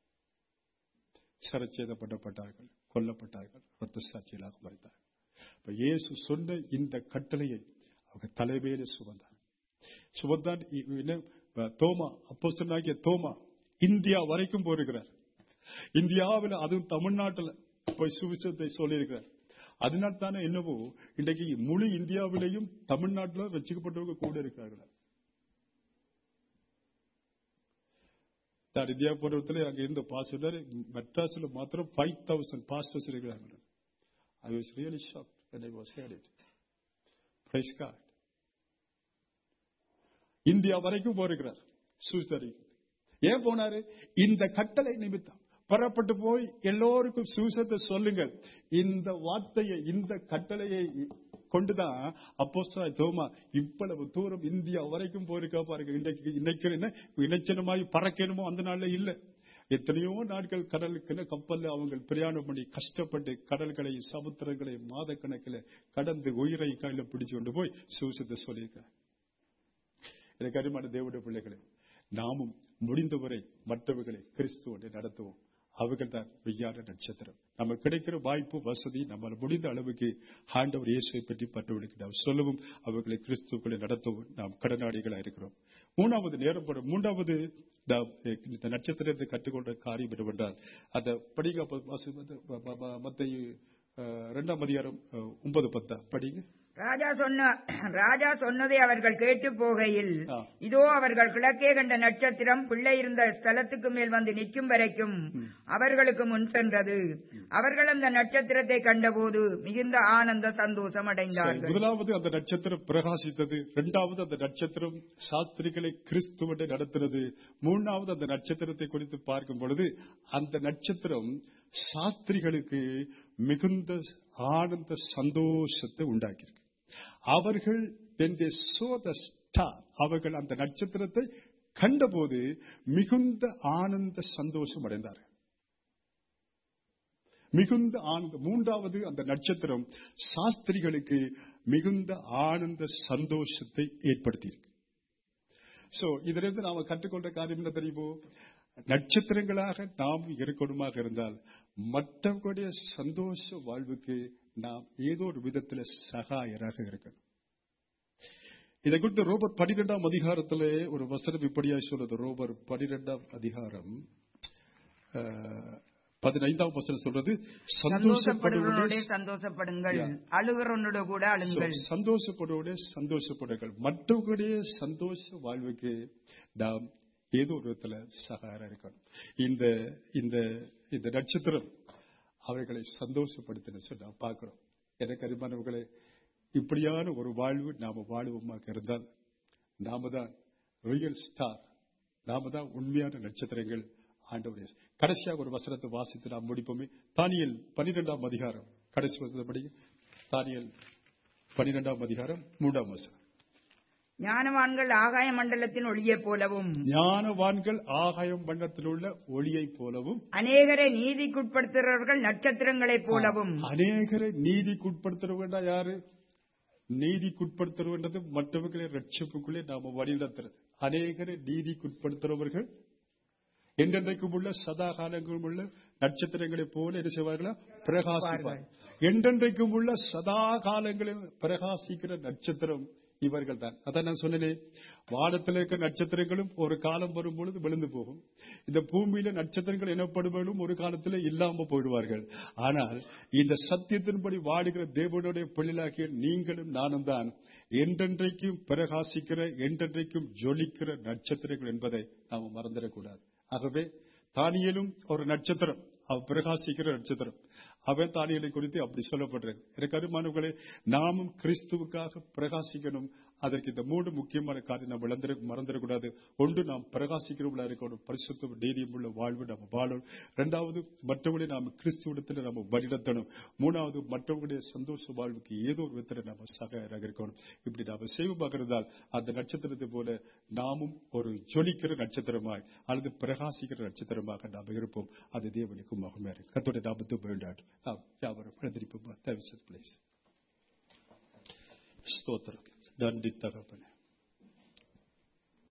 சரச்சேதப்பட்டப்பட்டார்கள் கொல்லப்பட்டார்கள் ரத்த சாட்சிகளாக மறித்தார்கள் இப்ப இயேசு சொன்ன இந்த கட்டளையை அவங்க தலைமையில சுமந்தார் சுமந்தான் இ- என்ன, அஹ், தோமா அப்போஸ்தலனாகிய தோமா இந்தியா வரைக்கும் போயிருக்கிறார் இந்தியாவில் அதுவும் தமிழ்நாட்டில் போய் சுவிசேஷத்தை சொல்லியிருக்கிறார் அதனால் தானே என்னவோ இன்றைக்கு முழு இந்தியாவிலேயும் தமிழ்நாட்டில் வச்சுக்கப்பட்டவங்க கூட இருக்கிறார்கள் நான் இந்தியா போன்றவத்தில் அங்க இருந்த பாஸ்டர் மெட்ராஸ்ல மாத்திரம் ஃபைவ் தௌசண்ட் பாஸ்டர்ஸ் இருக்கிறாங்க I was really shock when I was heard it. Praise God. India வரைக்கும் போயிருக்கிறார் சுவிசரி ஏன் போனாரு இந்த கட்டளை நிமித்தம் புறப்பட்டு போய் எல்லோருக்கும் சுவிசத்தை சொல்லுங்கள் இந்த வார்த்தையை இந்த கட்டளையை கொண்டுதான் அப்போ தோமா இவ்வளவு தூரம் இந்தியா வரைக்கும் போயிருக்கா பாருங்க இன்னைக்கு இன்னைக்கு என்ன இணைச்சனமாய் பறக்கணுமோ அந்த நாள்ல இல்ல எத்தனையோ நாட்கள் கடலுக்கு கப்பல்ல அவங்க பிரயாணம் பண்ணி கஷ்டப்பட்டு கடல்களை சமுத்திரங்களை மாதக்கணக்கில் கடந்து உயிரை கையில பிடிச்சு கொண்டு போய் சுவிசத்தை சொல்லியிருக்காங்க எனக்கு அருமான தேவனுடைய பிள்ளைகளே நாமும் முடிந்தவரை மற்றவர்களை கிறிஸ்துவோடு நடத்துவோம் அவர்கள் தான் விஞ்ஞான நட்சத்திரம் நமக்கு கிடைக்கிற வாய்ப்பு வசதி நம்ம முடிந்த அளவுக்கு ஆண்டவர் இயேசுவை பற்றி பற்றவர்களுக்கு நாம் சொல்லவும் அவர்களை கிறிஸ்துக்களை நடத்தவும் நாம் கடனாளிகளாக இருக்கிறோம் மூணாவது நேரம் போட மூன்றாவது நாம் இந்த நட்சத்திரத்தை கற்றுக்கொண்ட காரியம் என்னவென்றால் அந்த படிங்க மத்த இரண்டாம் அதிகாரம் அஹ், ஒன்பது பத்தா படிங்க ராஜா சொன்ன ராஜா சொன்னதை அவர்கள் கேட்டு போகையில் ஆ. இதோ அவர்கள் கிழக்கே கண்ட நட்சத்திரம் பிள்ளை இருந்த ஸ்தலத்துக்கு மேல் வந்து நிற்கும் வரைக்கும் அவர்களுக்கு முன் சென்றது அவர்கள் அந்த நட்சத்திரத்தை கண்டபோது மிகுந்த ஆனந்த சந்தோஷம் சரி, அடைந்தார்கள் முதலாவது அந்த நட்சத்திரம் பிரகாசித்தது இரண்டாவது அந்த நட்சத்திரம் சாஸ்திரிகளை கிறிஸ்துவனை நடத்தினது மூணாவது அந்த நட்சத்திரத்தை குறித்து பார்க்கும் பொழுது அந்த நட்சத்திரம் சாஸ்திரிகளுக்கு மிகுந்த ஆனந்த சந்தோஷத்தை உண்டாக்கியிருக்கு அவர்கள் when they saw the star, அவர்கள் அந்த நட்சத்திரத்தை கண்டபோது மிகுந்த ஆனந்த சந்தோஷம் அடைந்தார் மிகுந்த ஆனந்த மூன்றாவது அந்த நட்சத்திரம் சாஸ்திரிகளுக்கு மிகுந்த ஆனந்த சந்தோஷத்தை ஏற்படுத்தியிருக்கு சோ இதிலிருந்து நாம கற்றுக்கொண்ட காரியம் என்ன தெரியுமோ நட்சத்திரங்களாக நாம் இருக்கணுமாக இருந்தால் மற்றவர்களுடைய சந்தோஷ வாழ்வுக்கு நாம் ஏதோ ஒரு விதத்தில் சகாயராக இருக்கணும் இதை குறித்து ரோபர் பனிரெண்டாம் அதிகாரத்திலே ஒரு வசனம் இப்படியா சொல்றது ரோபர் பனிரெண்டாம் அதிகாரம் அஹ், பதினைந்தாம் வசனம் சொல்றது சந்தோஷப்படுகிறவனோட சந்தோஷப்படுவதே சந்தோஷப்படுங்கள் Yeah. அழுகிறவனோட கூட அழுங்கள் சந்தோஷப்படுவதே சந்தோஷப்படுங்கள் மற்றவர்களுடைய சந்தோஷ வாழ்வுக்கு நாம் ஏதோ ஒரு விதத்துல சகாரம் இருக்கணும் இந்த இந்த இந்த நட்சத்திரம் அவர்களை சந்தோஷப்படுத்தின சொல்லி நாம் பார்க்கிறோம் எனக்கு அருமானவர்களே இப்படியான ஒரு வாழ்வு நாம வாழ்வோமாக இருந்தால் நாம தான் ரியல் ஸ்டார் நாம தான் உண்மையான நட்சத்திரங்கள் ஆண்டவரே கடைசியாக ஒரு வசனத்தை வாசித்து நாம் முடிப்போமே தானியல் பனிரெண்டாம் அதிகாரம் கடைசி வசனப்படி தானியல் பனிரெண்டாம் அதிகாரம் மூன்றாம் வசனம் ஞானவான்கள் ஆகாய மண்டலத்தின் ஒளியைப் போலவும் ஞானவான்கள் ஆகாயம் வண்ணத்தில் உள்ள ஒளியைப் போலவும் அநேகரை நீதிக்குட்படுத்துகிறவர்கள் நட்சத்திரங்களைப் போலவும் அநேகரை நீதிக்குட்படுத்துறவங்க யாரு நீதிக்குட்படுத்துறவன்றது மற்றவர்களை ரட்சிப்புக்குள்ளே நாம வழிநடத்துறது அநேகரை நீதிக்குட்படுத்துறவர்கள் என்றென்றைக்கும் உள்ள சதா காலங்களும் உள்ள நட்சத்திரங்களைப் போல என்ன செய்வார்களா பிரகாசிப்பார் என்றென்றைக்கும் உள்ள சதா காலங்களில் பிரகாசிக்கிற நட்சத்திரம் இவர்கள் தான் அதான் நான் சொன்னேனே வானத்தில் இருக்கிற நட்சத்திரங்களும் ஒரு காலம் வரும் பொழுது விழுந்து போகும் இந்த பூமியில நட்சத்திரங்கள் எனப்படுவதும் ஒரு காலத்தில் இல்லாம போயிடுவார்கள் ஆனால் இந்த சத்தியத்தின்படி வாடுகிற தேவனுடைய பிள்ளைகளாகிய நீங்களும் நானும் தான் என்றென்றைக்கும் பிரகாசிக்கிற என்றென்றைக்கும் ஜொலிக்கிற நட்சத்திரங்கள் என்பதை நாம் மறந்துடக்கூடாது ஆகவே தானியலும் ஒரு நட்சத்திரம் அவ பிரகாசிக்கிற நட்சத்திரம் அவன் தானியலை குறித்து அப்படி சொல்லப்படுறது எனக்கு அருமானவர்களே நாமும் கிறிஸ்துவுக்காக பிரகாசிக்கணும் அதற்கு இந்த மூன்று முக்கியமான காரியம் நாம் இழந்திர மறந்துடக்கூடாது ஒன்று நாம் பிரகாசிக்கிறவங்களா இருக்கணும் பரிசுத்தம் தைரியம் உள்ள வாழ்வு நம்ம வாழணும் இரண்டாவது மற்றவர்களை நாம் கிறிஸ்துவிடத்தில் நம்ம வழிநடத்தணும் மூணாவது மற்றவர்களுடைய சந்தோஷ வாழ்வுக்கு ஏதோ ஒரு விதத்தில் நம்ம சகாயராக இருக்கணும் இப்படி நாம செய்வமாக இருந்தால் அந்த நட்சத்திரத்தை போல நாமும் ஒரு ஜொலிக்கிற நட்சத்திரமாய் அல்லது பிரகாசிக்கிற நட்சத்திரமாக நாம் இருப்போம் அது தேவனுக்கு மகமே இருக்கு கத்தோட நாமத்து வேண்டாடு நாம் யாவரும் எழுந்திருப்போம் தவிசத் பிளேஸ் ஸ்தோத்திரம் நன்றி தகப்பனே